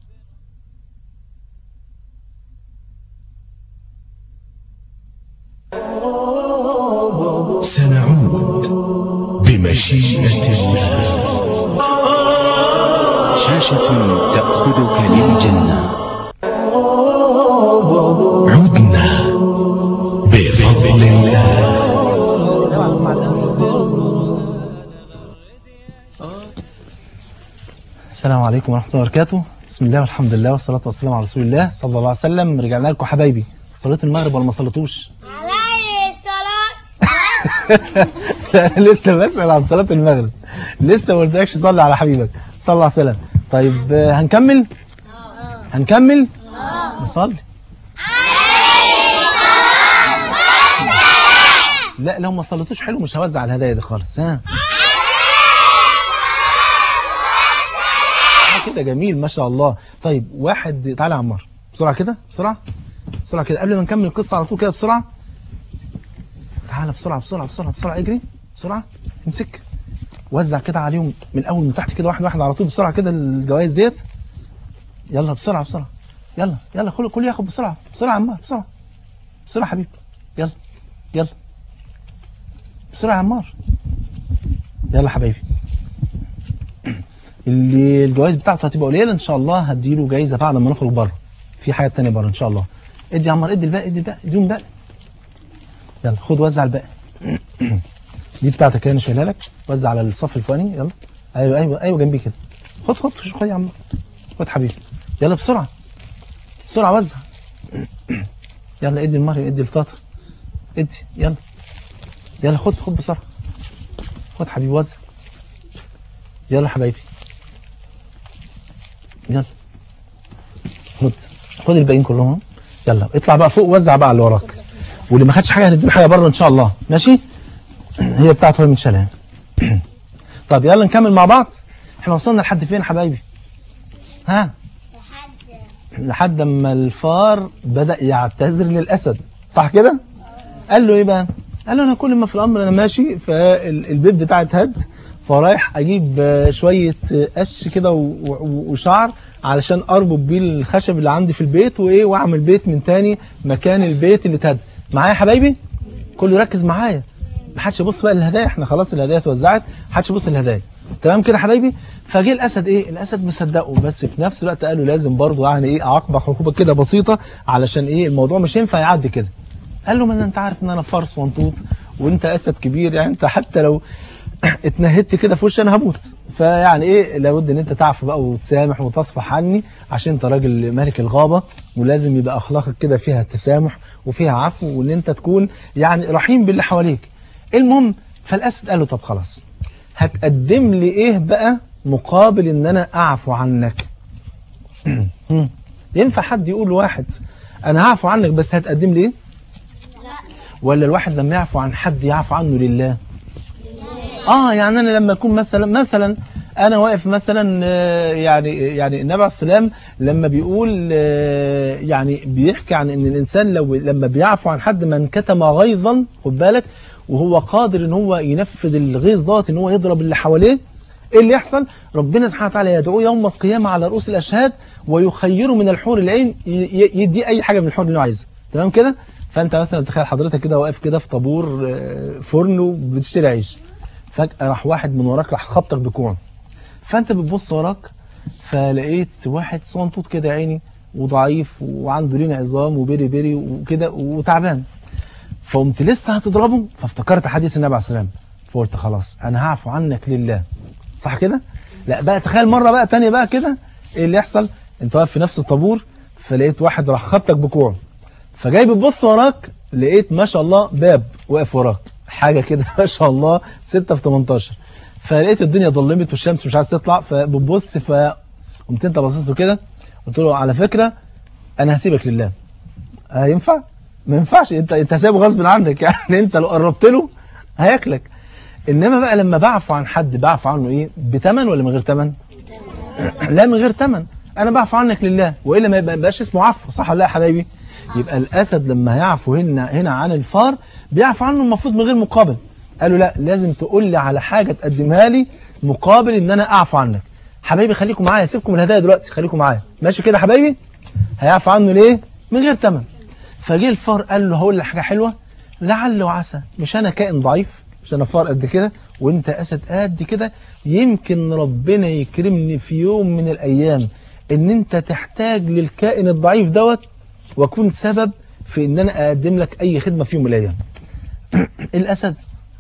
سنعود بمشيئة الله شاشة تأخذك للجنة عدنا بفضل الله السلام عليكم ورحمه الله وبركاته بسم الله والحمد لله والصلاه والسلام على رسول الله صلى الله عليه وسلم رجعنا لكم حبايبي صليتوا المغرب ولا ما صليتوش علي الصلاة لا، لسه بسأل عن صلاة المغرب لسه ما قلتلكش صلي على حبيبك صلى الله عليه وسلم طيب آه، هنكمل هنكمل نصلي لا لو ما صليتوش حلو مش هوزع الهدايا دي خالص ها آه كده جميل ما شاء الله طيب واحد تعالى يا عمار بسرعه كده بسرعه بسرعه كده قبل ما نكمل القصه على طول كده بسرعه تعالى بسرعه بسرعه بسرعه بسرعه اجري بسرعه امسك وزع كده عليهم من اول من تحت كده واحد واحد على طول بسرعه كده الجوائز ديت يلا بسرعه بسرعه يلا يلا كل كل ياخد بسرعه بسرعه يا عمار بسرعه بسرعه يا حبيبي يلا يلا بسرعه يا عمار يلا حبايبي اللي الجوائز بتاعته هتبقى قليله ان شاء الله هديله جايزه بعد ما نخرج بره في حاجات تانية بره ان شاء الله ادي يا عمار ادي الباقي ادي الباقي اديهم باقي يلا خد وزع الباقي دي بتاعتك انا شايلها لك وزع على الصف الفوقاني يلا ايوه ايوه ايوه جنبي كده خد خد خد يا عم خد حبيبي يلا بسرعه بسرعه وزع يلا ادي المريم ادي الطاطا ادي يلا يلا خد خد بسرعه خد حبيبي وزع يلا حبايبي يلا خد خد الباقيين كلهم يلا اطلع بقى فوق وزع بقى على اللي وراك واللي ما خدش حاجه هنديله حاجه بره ان شاء الله ماشي هي بتاعته هي من شلال طب يلا نكمل مع بعض احنا وصلنا لحد فين حبايبي ها لحد ما الفار بدأ يعتذر للأسد صح كده قال له ايه بقى قال له انا كل ما في الامر انا ماشي فالبيت بتاعي اتهد فرايح اجيب آه، شويه آه، قش كده و- و- وشعر علشان اربط بيه الخشب اللي عندي في البيت وايه واعمل بيت من تاني مكان البيت اللي اتهد معايا يا حبايبي كله ركز معايا محدش يبص بقى للهدايا احنا خلاص الهدايا اتوزعت محدش يبص للهدايا تمام كده يا حبايبي فجه الاسد ايه الاسد مصدقه بس في نفس الوقت قال له لازم برضه يعني ايه اعاقبك عقوبه كده بسيطه علشان ايه الموضوع مش ينفع يعدي كده قال له ما انت عارف ان انا فرس وانطوط وانت اسد كبير يعني انت حتى لو اتنهدت كده في وشي انا هموت فيعني ايه لابد ان انت تعفو بقى وتسامح وتصفح عني عشان انت راجل ملك الغابه ولازم يبقى اخلاقك كده فيها تسامح وفيها عفو وان انت تكون يعني رحيم باللي حواليك المهم فالاسد قال له طب خلاص هتقدم لي ايه بقى مقابل ان انا اعفو عنك ينفع حد يقول لواحد انا هعفو عنك بس هتقدم لي ايه ولا الواحد لما يعفو عن حد يعفو عنه لله اه يعني انا لما اكون مثلا مثلا انا واقف مثلا آه، يعني يعني النبي عليه السلام لما بيقول آه، يعني بيحكي عن ان الانسان لو لما بيعفو عن حد من كتم غيظا خد بالك وهو قادر ان هو ينفذ الغيظ دوت ان هو يضرب اللي حواليه ايه اللي يحصل ربنا سبحانه وتعالى يدعوه يوم القيامه على رؤوس الاشهاد ويخيره من الحور العين ي- ي- يدي اي حاجه من الحور اللي هو عايزها تمام كده فانت مثلا تخيل حضرتك كده واقف كده في طابور آه، فرن وبتشتري عيش فجأة راح واحد من وراك راح خبطك بكوع فانت بتبص وراك فلقيت واحد صنطوط كده يا عيني وضعيف وعنده لين عظام وبري بري وكده وتعبان فقمت لسه هتضربه فافتكرت حديث النبي عليه السلام فقلت خلاص انا هعفو عنك لله صح كده لا بقى تخيل مرة بقى تانية بقى كده ايه اللي يحصل انت واقف في نفس الطابور فلقيت واحد راح خبطك بكوعه فجاي بتبص وراك لقيت ما شاء الله باب واقف وراك حاجة كده ما شاء الله 6 في 18 فلقيت الدنيا ظلمت والشمس مش عايز تطلع فبتبص فقمت انت باصص له كده قلت له على فكرة انا هسيبك لله هينفع ما ينفعش انت انت سايبه غصب عنك يعني انت لو قربت له هياكلك انما بقى لما بعفو عن حد بعفو عنه ايه بتمن ولا من غير تمن لا من غير تمن انا بعفو عنك لله والا ما يبقى- ما يبقاش اسمه عفو صح ولا لا يا حبايبي يبقى الاسد لما يعفو هنا هنا عن الفار بيعفو عنه المفروض من غير مقابل قالوا لا لازم تقول لي على حاجه تقدمها لي مقابل ان انا اعفو عنك حبايبي خليكم معايا سيبكم من الهدايا دلوقتي خليكم معايا ماشي كده يا حبايبي هيعفو عنه ليه من غير تمن فجه الفار قال له هقول لك حاجه حلوه لعل وعسى مش انا كائن ضعيف مش انا فار قد كده وانت اسد قد كده يمكن ربنا يكرمني في يوم من الايام ان انت تحتاج للكائن الضعيف دوت واكون سبب في ان انا اقدم لك اي خدمه في يوم من الايام الاسد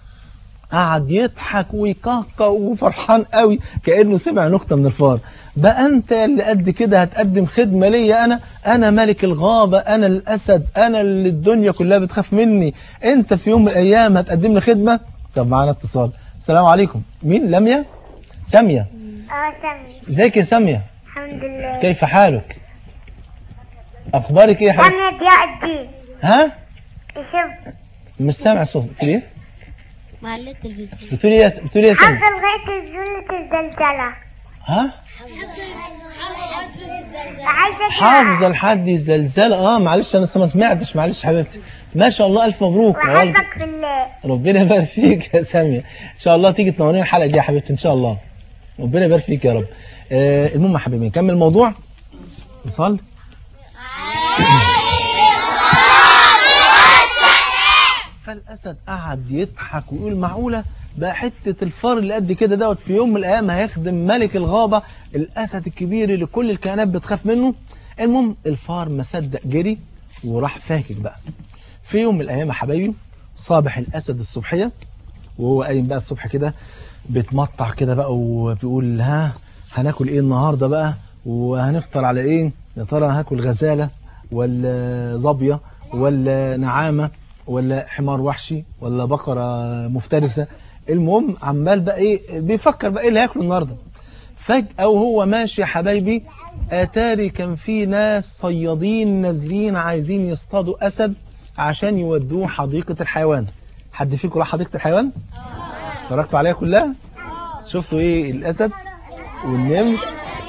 قعد يضحك ويكهكه وفرحان قوي كانه سمع نكته من الفار بقى انت اللي قد كده هتقدم خدمه ليا انا انا ملك الغابه انا الاسد انا اللي الدنيا كلها بتخاف مني انت في يوم من الايام هتقدم لي خدمه طب معانا اتصال السلام عليكم مين لميا ساميه اه سامي ازيك يا ساميه الحمد لله كيف حالك اخبارك ايه يا حبيبتي سامي ضياء الدين ها شوف مش سامع صوت بتقول ايه معلق التلفزيون بتقول ايه يا س- بتقول ايه يا سامي حفظ الغيث الزلة الزلزلة ها عايزة حافظ لحد الزلزال اه معلش انا لسه ما سمعتش معلش حبيبتي ما شاء الله الف مبروك والله وحبك في الله ربنا يبارك فيك يا سامية ان شاء الله تيجي تنورينا الحلقه دي يا حبيبتي ان شاء الله ربنا يبارك فيك يا رب آه المهم يا حبيبي نكمل الموضوع نصلي فالاسد قعد يضحك ويقول معقوله بقى حته الفار اللي قد كده دوت في يوم من الايام هيخدم ملك الغابه الاسد الكبير اللي كل الكائنات بتخاف منه المهم الفار ما صدق جري وراح فاكك بقى في يوم من الايام يا حبايبي صابح الاسد الصبحيه وهو قايم بقى الصبح كده بيتمطع كده بقى وبيقول ها هناكل ايه النهارده بقى وهنفطر على ايه يا ترى هاكل غزاله ولا ظبيه ولا نعامه ولا حمار وحشي ولا بقره مفترسه المهم عمال بقى ايه بيفكر بقى ايه اللي هياكله النهارده فجأة وهو ماشي يا حبايبي اتاري كان في ناس صيادين نازلين عايزين يصطادوا اسد عشان يودوه حديقة الحيوان حد فيكم راح حديقة الحيوان اتفرجتوا عليها كلها شفتوا ايه الاسد والنمر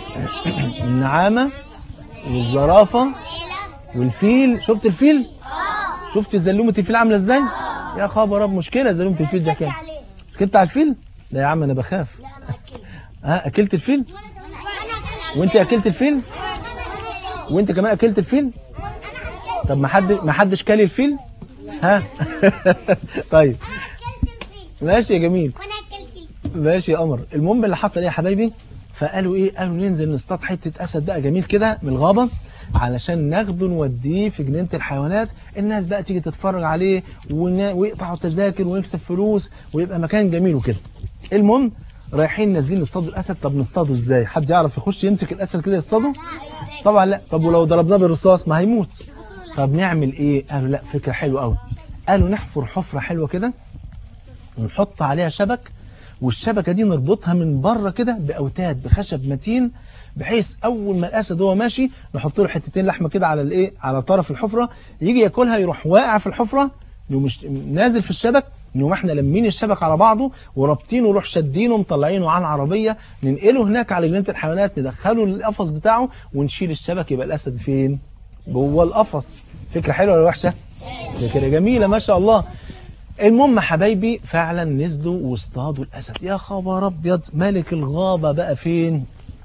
والنعامة والزرافة والفيل شفت الفيل شفت زلومة الفيل عاملة ازاي يا خبر رب مشكلة زلومة الفيل ده كام ركبت على الفيل لا يا عم انا بخاف ها اكلت الفيل وانت اكلت الفيل وانت كمان اكلت الفيل طب ما حد ما حدش كل الفيل ها طيب ماشي يا جميل ماشي يا قمر المهم اللي حصل ايه يا حبايبي فقالوا ايه قالوا ننزل نصطاد حته اسد بقى جميل كده من الغابه علشان ناخده نوديه في جنينه الحيوانات الناس بقى تيجي تتفرج عليه ون- ويقطعوا تذاكر ويكسب فلوس ويبقى مكان جميل وكده المهم رايحين نازلين نصطادوا الاسد طب نصطاده ازاي حد يعرف يخش يمسك الاسد كده يصطاده طبعا لا طب ولو ضربناه بالرصاص ما هيموت طب نعمل ايه قالوا لا فكره حلوه قوي قالوا نحفر حفره حلوه كده ونحط عليها شبك والشبكه دي نربطها من بره كده باوتاد بخشب متين بحيث اول ما الاسد وهو ماشي نحط له حتتين لحمه كده على الايه على طرف الحفره يجي ياكلها يروح واقع في الحفره يقوم مش نازل في الشبك نقوم احنا لمين الشبك على بعضه ورابطينه ونروح شادينه ومطلعينه على العربيه ننقله هناك على جنينه الحيوانات ندخله القفص بتاعه ونشيل الشبك يبقى الاسد فين جوه القفص فكره حلوه ولا وحشه فكره جميله ما شاء الله المهم يا حبايبي فعلا نزلوا واصطادوا الاسد يا خبر ابيض ملك الغابه بقى فين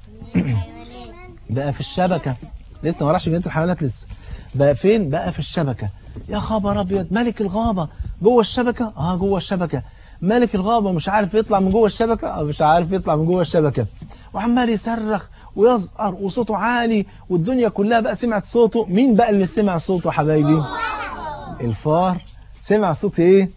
بقى في الشبكه لسه ما راحش جنينه الحيوانات لسه بقى فين بقى في الشبكه يا خبر ابيض ملك الغابه جوه الشبكه اه جوه الشبكه ملك الغابه مش عارف يطلع من جوه الشبكه اه مش عارف يطلع من جوه الشبكه وعمال يصرخ ويزقر وصوته عالي والدنيا كلها بقى سمعت صوته مين بقى اللي سمع صوته يا حبايبي الفار سمع صوت ايه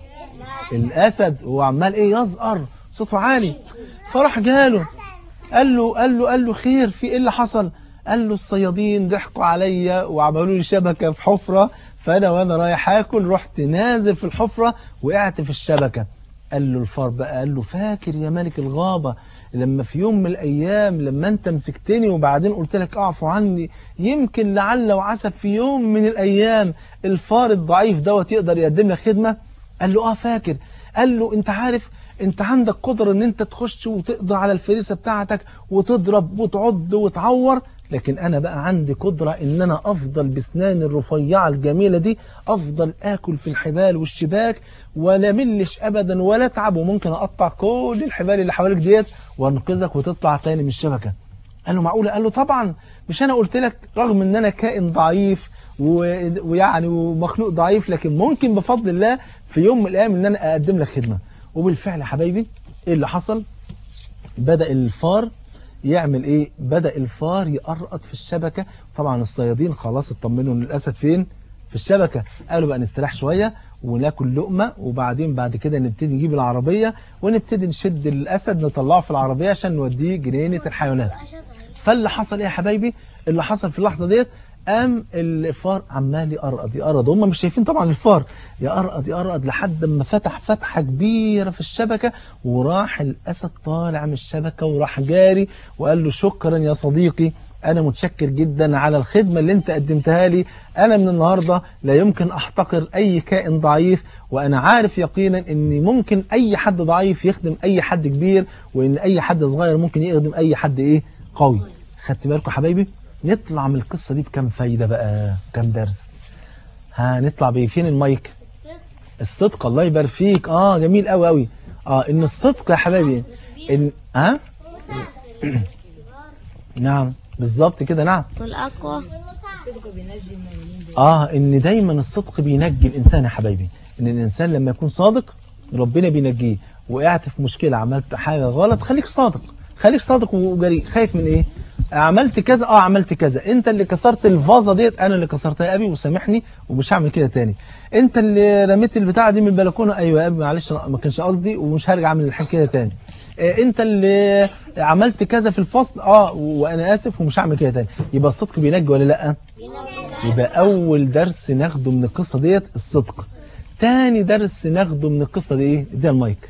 الاسد هو عمال ايه يزقر صوته عالي فراح جاله قال له قال له قال له خير في ايه اللي حصل قال له الصيادين ضحكوا عليا وعملوا لي شبكه في حفره فانا وانا رايح اكل رحت نازل في الحفره وقعت في الشبكه قال له الفار بقى قال له فاكر يا ملك الغابه لما في يوم من الايام لما انت مسكتني وبعدين قلت لك اعفو عني يمكن لعل وعسى في يوم من الايام الفار الضعيف دوت يقدر يقدم لك خدمه قال له اه فاكر قال له انت عارف انت عندك قدرة ان انت تخش وتقضي على الفريسة بتاعتك وتضرب وتعض وتعور لكن انا بقى عندي قدرة ان انا افضل بسنان الرفيعة الجميلة دي افضل اكل في الحبال والشباك ولا ملش ابدا ولا اتعب وممكن اقطع كل الحبال اللي حواليك ديت وانقذك وتطلع تاني من الشبكة قال له معقولة قال له طبعا مش انا قلت لك رغم ان انا كائن ضعيف و- ويعني ومخلوق ضعيف لكن ممكن بفضل الله في يوم من الايام ان انا اقدم لك خدمة وبالفعل يا حبايبي ايه اللي حصل بدأ الفار يعمل ايه بدأ الفار يقرقط في الشبكة طبعا الصيادين خلاص اطمنوا ان الاسد فين في الشبكة قالوا بقى نستريح شوية وناكل لقمة وبعدين بعد كده نبتدي نجيب العربية ونبتدي نشد الاسد نطلعه في العربية عشان نوديه جنينة الحيوانات فاللي حصل ايه يا حبايبي اللي حصل في اللحظة ديت قام الفار عمال يقرقد يقرقد هم مش شايفين طبعا الفار يقرقد يقرقد لحد ما فتح فتحة كبيرة في الشبكة وراح الأسد طالع من الشبكة وراح جاري وقال له شكرا يا صديقي انا متشكر جدا على الخدمة اللي انت قدمتها لي انا من النهاردة لا يمكن احتقر اي كائن ضعيف وانا عارف يقينا ان ممكن اي حد ضعيف يخدم اي حد كبير وان اي حد صغير ممكن يخدم اي حد ايه قوي خدت بالكم حبايبي نطلع من القصة دي بكم فايدة بقى كم درس هنطلع بيه فين المايك الصدق الله يبارك فيك اه جميل قوي قوي اه ان الصدق يا حبايبي ان ها نعم بالظبط كده نعم والأقوى اه ان دايما الصدق بينجي الانسان يا حبايبي ان الانسان لما يكون صادق ربنا بينجيه وقعت في مشكلة عملت حاجة غلط خليك صادق خليك صادق وجريء خايف من ايه عملت كذا اه عملت كذا انت اللي كسرت الفازة ديت انا اللي كسرتها يا ابي وسامحني ومش هعمل كده تاني انت اللي رميت البتاعة دي من البلكونة ايوه يا ابي معلش أنا ما كانش قصدي ومش هرجع اعمل الحاجة كده تاني آه، انت اللي عملت كذا في الفصل اه وانا اسف ومش هعمل كده تاني يبقى الصدق بينجي ولا لا يبقى اول درس ناخده من القصة ديت الصدق تاني درس ناخده من القصة دي ايه اديها المايك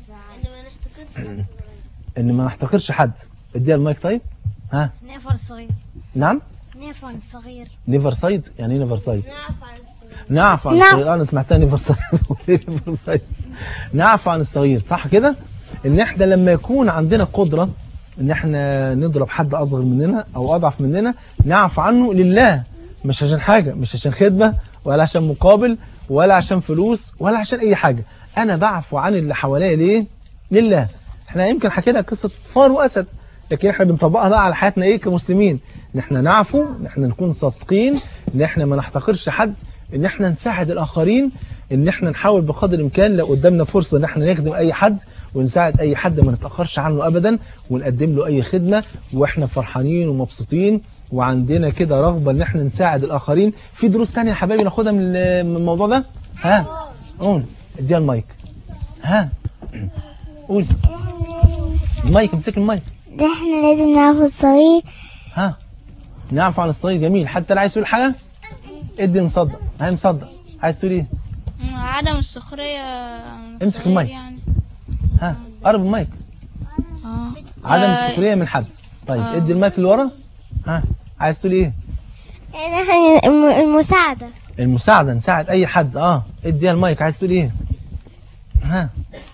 ان ما نحتقرش حد اديها المايك طيب ها نفر صغير نعم نفر صغير نيفر سايد يعني ايه نيفر سايد نعرف عن الصغير نعف عن نعم. الصغير انا سمعتها نيفر سايد نيفر سايد نعف عن الصغير صح كده ان احنا لما يكون عندنا قدرة ان احنا نضرب حد اصغر مننا او اضعف مننا نعف عنه لله مش عشان حاجة مش عشان خدمة ولا عشان مقابل ولا عشان فلوس ولا عشان اي حاجة انا بعفو عن اللي حواليا ليه لله احنا يمكن حكينا قصة فار واسد لكن احنا بنطبقها بقى على حياتنا ايه كمسلمين ان احنا نعفو ان احنا نكون صادقين ان احنا ما نحتقرش حد ان احنا نساعد الاخرين ان احنا نحاول بقدر الامكان لو قدامنا فرصة ان احنا نخدم اي حد ونساعد اي حد ما نتأخرش عنه ابدا ونقدم له اي خدمة واحنا فرحانين ومبسوطين وعندنا كده رغبة ان احنا نساعد الاخرين في دروس تانية يا حبايبي ناخدها من من الموضوع ده ها قول اديها المايك ها قول المايك امسك المايك احنا لازم نعرف الصغير ها نعرف عن الصغير جميل حتى اللي عايز يقول حاجة ادي مصدق هاي مصدق عايز تقول ايه عدم السخرية من امسك الصغير المايك. يعني ها قرب المايك اه عدم آه، السخرية من حد طيب آه. ادي المايك اللي ورا ها عايز تقول ايه يعني احنا الم- المساعدة المساعدة نساعد اي حد اه اديها المايك عايز تقول ايه ها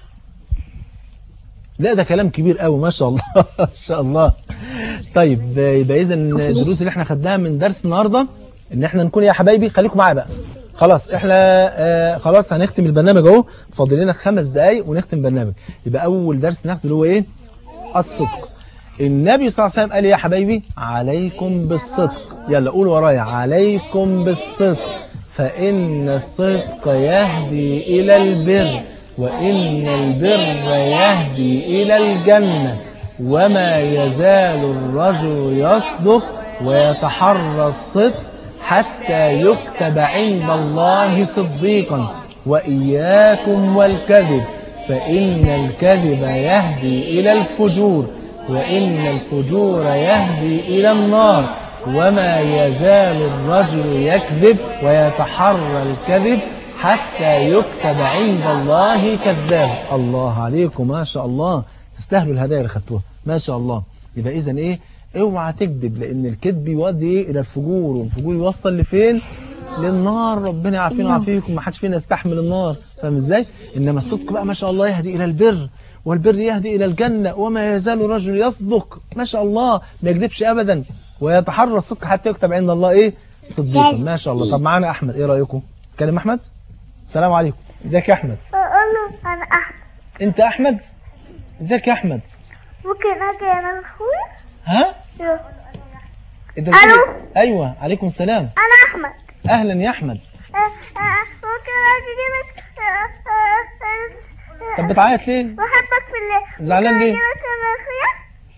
لا ده كلام كبير قوي ما شاء الله ما شاء الله طيب يبقى اذا الدروس اللي احنا خدناها من درس النهارده ان احنا نكون يا حبايبي خليكم معايا بقى خلاص احنا آه خلاص هنختم البرنامج اهو فاضل لنا خمس دقايق ونختم البرنامج يبقى اول درس ناخده اللي هو ايه الصدق النبي صلى الله عليه وسلم قال إيه يا حبايبي عليكم بالصدق يلا قول ورايا عليكم بالصدق فإن الصدق يهدي إلى البر وإن البر يهدي إلى الجنة وما يزال الرجل يصدق ويتحرى الصدق حتى يكتب عند الله صديقا وإياكم والكذب فإن الكذب يهدي إلى الفجور وإن الفجور يهدي إلى النار وما يزال الرجل يكذب ويتحرى الكذب حتى يكتب عند الله كذاب الله عليكم ما شاء الله تستاهلوا الهدايا اللي خدتوها ما شاء الله يبقى إذا إيه اوعى تكذب لأن الكذب يودي إيه إلى الفجور والفجور يوصل لفين للنار ربنا يعافينا ويعافيكم ما حدش فينا يستحمل النار فاهم ازاي انما الصدق بقى ما شاء الله يهدي الى البر والبر يهدي الى الجنه وما يزال الرجل يصدق ما شاء الله ما يكذبش ابدا ويتحرى الصدق حتى يكتب عند الله ايه صديقا ما شاء الله طب معانا احمد ايه رايكم كلم احمد السلام عليكم ازيك يا احمد اقول له انا احمد انت احمد ازيك يا احمد ممكن اجي انا اخويا ها أيوه. انت ألو؟ بتقول- ايوه عليكم السلام انا احمد اهلا يا احمد آه، آه، ممكن اجي لك آه، آه، آه، طب بتعيط ليه بحبك في الله زعلان ممكن ليه؟ أجي لك انا اخويا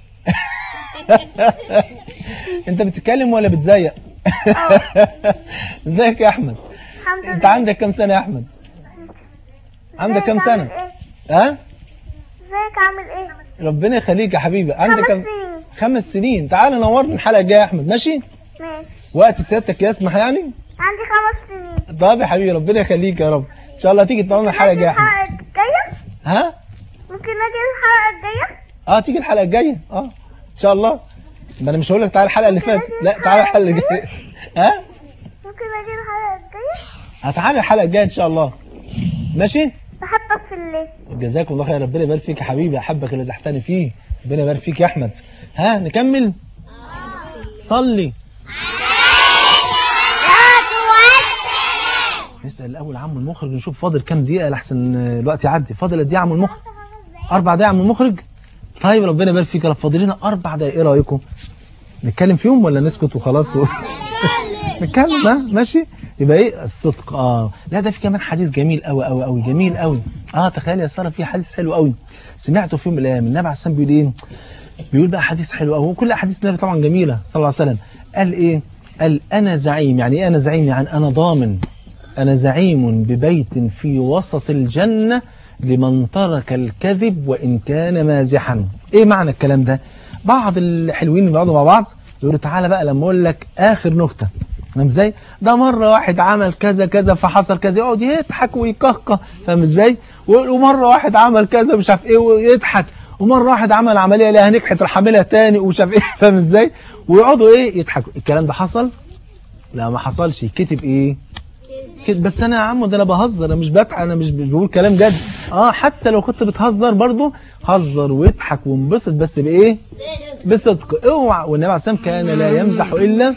انت بتتكلم ولا بتزيق ازيك يا احمد الحمد لله انت عندك كام سنه يا احمد عندك كام ازيك عامل سنه ايه؟ ها ازيك عامل ايه؟ ربنا يخليك يا حبيبي عندك خمس كام سنين خمس سنين تعال نورني الحلقه الجايه يا احمد ماشي ماشي وقت سيادتك يسمح يعني عندي خمس سنين طب يا حبيبي ربنا يخليك يا رب ان شاء الله تيجي تنورنا الحلقه نجي الجايه يا احمد الحلقة الجاية ها ممكن نجي الحلقة الجاية اه تيجي الحلقه الجايه اه ان شاء الله ما انا مش هقول لك تعالى الحلقه اللي فاتت لا تعالى الحلقه اللي جايه ها ممكن اجي الحلقة الجاية هتعالى الحلقه الجايه ان شاء الله ماشي بحبك في الليل جزاكم الله خير ربنا يبارك فيك يا حبيبي احبك اللي زحتني فيه ربنا يبارك فيك يا احمد ها نكمل صلي نسال الاول عم المخرج نشوف فاضل كام دقيقه لحسن الوقت يعدي فاضل قد ايه يا عم المخرج اربع دقايق يا عم المخرج طيب ربنا يبارك فيك يا رب فاضل لنا اربع دقايق ايه رايكم نتكلم فيهم ولا نسكت وخلاص و... نتكلم ها ماشي يبقى ايه الصدق اه لا ده في كمان حديث جميل قوي قوي قوي جميل قوي اه تخيل يا ساره في حديث حلو قوي سمعته في يوم من الايام النبي عليه الصلاه والسلام بيقول ايه بيقول بقى حديث حلو قوي وكل احاديث النبي طبعا جميله صلى الله عليه وسلم قال ايه قال انا زعيم يعني ايه انا زعيم يعني انا ضامن انا زعيم ببيت في وسط الجنه لمن ترك الكذب وان كان مازحا ايه معنى الكلام ده بعض الحلوين اللي بيقعدوا مع بعض يقولوا تعالى بقى لما اقول لك اخر نكته فاهم ازاي ده مره واحد عمل كذا كذا فحصل كذا يقعد يضحك ويكهكه فاهم ازاي ومره واحد عمل كذا مش عارف ايه ويضحك ومره واحد عمل عمليه لها نجحت راح عاملها تاني ومش عارف ايه فاهم ازاي ويقعدوا ايه يضحكوا الكلام ده حصل لا ما حصلش كتب ايه كده بس انا يا عم ده انا بهزر انا مش بضحك انا مش مش بقول كلام جد اه حتى لو كنت بتهزر برضه هزر واضحك وانبسط بس بايه بصدق اوعى والنبي عليه الصلاه والسلام كان لا يمزح الا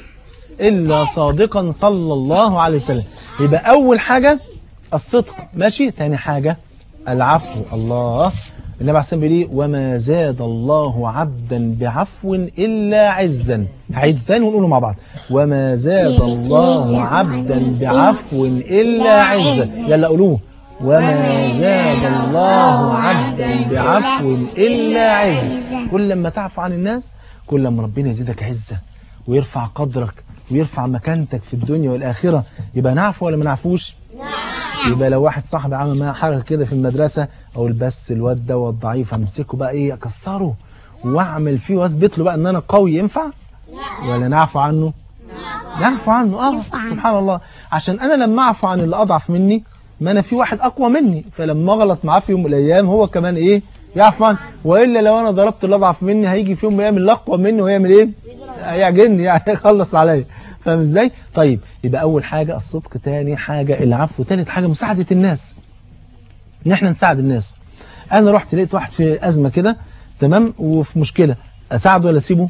الا صادقا صلى الله عليه وسلم يبقى اول حاجه الصدق ماشي تاني حاجه العفو الله النبي عليه الصلاه والسلام بيقول إيه؟ وما زاد الله عبدا بعفو الا عزا هعيد تاني ونقوله مع بعض وما زاد الله عبدا بعفو الا عزا يلا قولوه وما زاد الله عبدا بعفو الا عزا كل لما تعفو عن الناس كل لما ربنا يزيدك عزه ويرفع قدرك ويرفع مكانتك في الدنيا والاخره يبقى نعفو ولا ما نعفوش يبقى لو واحد صاحبي عمل معايا حركه كده في المدرسه اقول بس الواد ده والضعيف امسكه بقى ايه اكسره واعمل فيه واثبت له بقى ان انا قوي ينفع ولا نعفو عنه نعفو عنه اه سبحان الله عشان انا لما اعفو عن اللي اضعف مني ما انا في واحد اقوى مني فلما اغلط معاه في يوم من الايام هو كمان ايه يعفو عنه والا لو انا ضربت اللي اضعف مني هيجي في يوم من الايام اللي اقوى مني ويعمل ايه هيعجني يعني يخلص عليا فاهم ازاي طيب يبقى اول حاجه الصدق تاني حاجه العفو تالت حاجه مساعده الناس ان احنا نساعد الناس انا رحت لقيت واحد في ازمه كده تمام وفي مشكله اساعده ولا اسيبه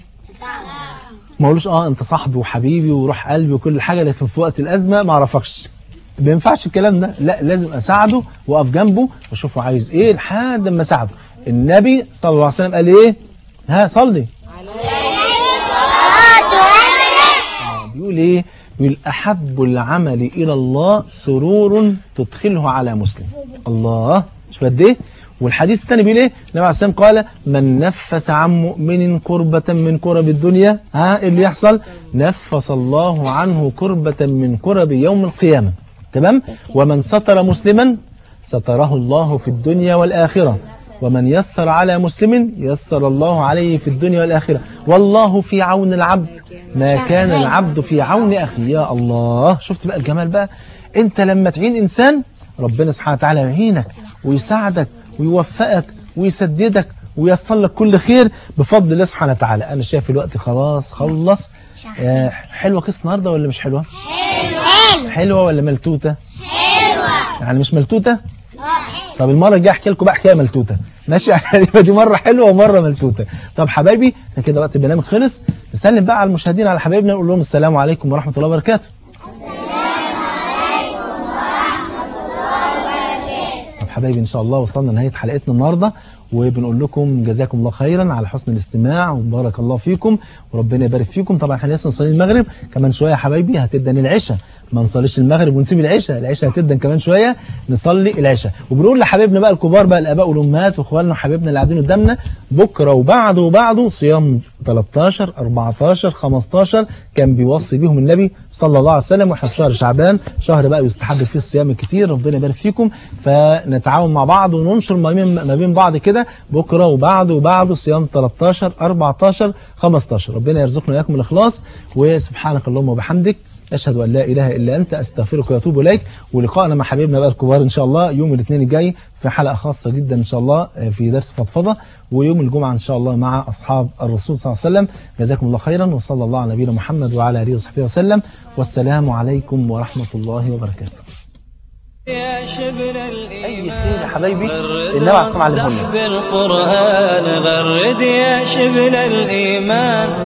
ما اقولوش اه انت صاحبي وحبيبي وروح قلبي وكل حاجه لكن في وقت الازمه ما اعرفكش ما ينفعش الكلام ده لا لازم اساعده واقف جنبه واشوفه عايز ايه لحد ما اساعده النبي صلى الله عليه وسلم قال ايه ها صلي آه، بيقول ايه بيقول احب العمل الى الله سرور تدخله على مسلم الله شوف قد ايه والحديث الثاني بيقول ايه النبي عليه الصلاه والسلام قال من نفس عن مؤمن كربة من كرب الدنيا ها إيه اللي يحصل نفس الله عنه كربة من كرب يوم القيامة تمام ومن ستر مسلما ستره الله في الدنيا والآخرة ومن يسر على مسلم يسر الله عليه في الدنيا والآخرة والله في عون العبد ما كان العبد في عون أخيه يا الله شفت بقى الجمال بقى انت لما تعين إنسان ربنا سبحانه وتعالى يعينك ويساعدك ويوفقك ويسددك وييسر لك كل خير بفضل الله سبحانه وتعالى انا شايف الوقت خلاص خلص آه حلوه قصه النهارده ولا مش حلوه حلوه حلوه ولا ملتوته حلوه يعني مش ملتوته طب المره الجايه احكي لكم بقى حكايه ملتوته ماشي يبقى دي مره حلوه ومره ملتوته طب حبايبي احنا كده وقت البرنامج خلص نسلم بقى على المشاهدين على حبايبنا نقول لهم السلام عليكم ورحمه الله وبركاته طب حبايبي ان شاء الله وصلنا لنهايه حلقتنا النهارده وبنقول لكم جزاكم الله خيرا على حسن الاستماع وبارك الله فيكم وربنا يبارك فيكم طبعا احنا لسه نصلي المغرب كمان شويه يا حبايبي هتدن العشاء ما نصليش المغرب ونسيب العشاء العشاء هتدن كمان شويه نصلي العشاء وبنقول لحبايبنا بقى الكبار بقى الاباء والامهات واخواننا وحبايبنا اللي قاعدين قدامنا بكره وبعده وبعده صيام 13 14 15 كان بيوصي بيهم النبي صلى الله عليه وسلم واحنا في شهر شعبان شهر بقى يستحب فيه الصيام الكتير ربنا يبارك فيكم فنتعاون مع بعض وننشر ما بين ما بين بعض كده بكره وبعده وبعده صيام 13 14 15 ربنا يرزقنا اياكم الاخلاص وسبحانك اللهم وبحمدك أشهد أن لا إله إلا أنت أستغفرك وأتوب إليك ولقائنا مع حبيبنا بقى الكبار إن شاء الله يوم الاثنين الجاي في حلقة خاصة جدا إن شاء الله في درس فضفضة ويوم الجمعة إن شاء الله مع أصحاب الرسول صلى الله عليه وسلم جزاكم الله خيرا وصلى الله على نبينا محمد وعلى آله وصحبه وسلم والسلام عليكم ورحمة الله وبركاته يا شبل أي خير يا حبايبي غرد النبي عليه الصلاة والسلام واصدح بالقرآن غرد يا شبل الإيمان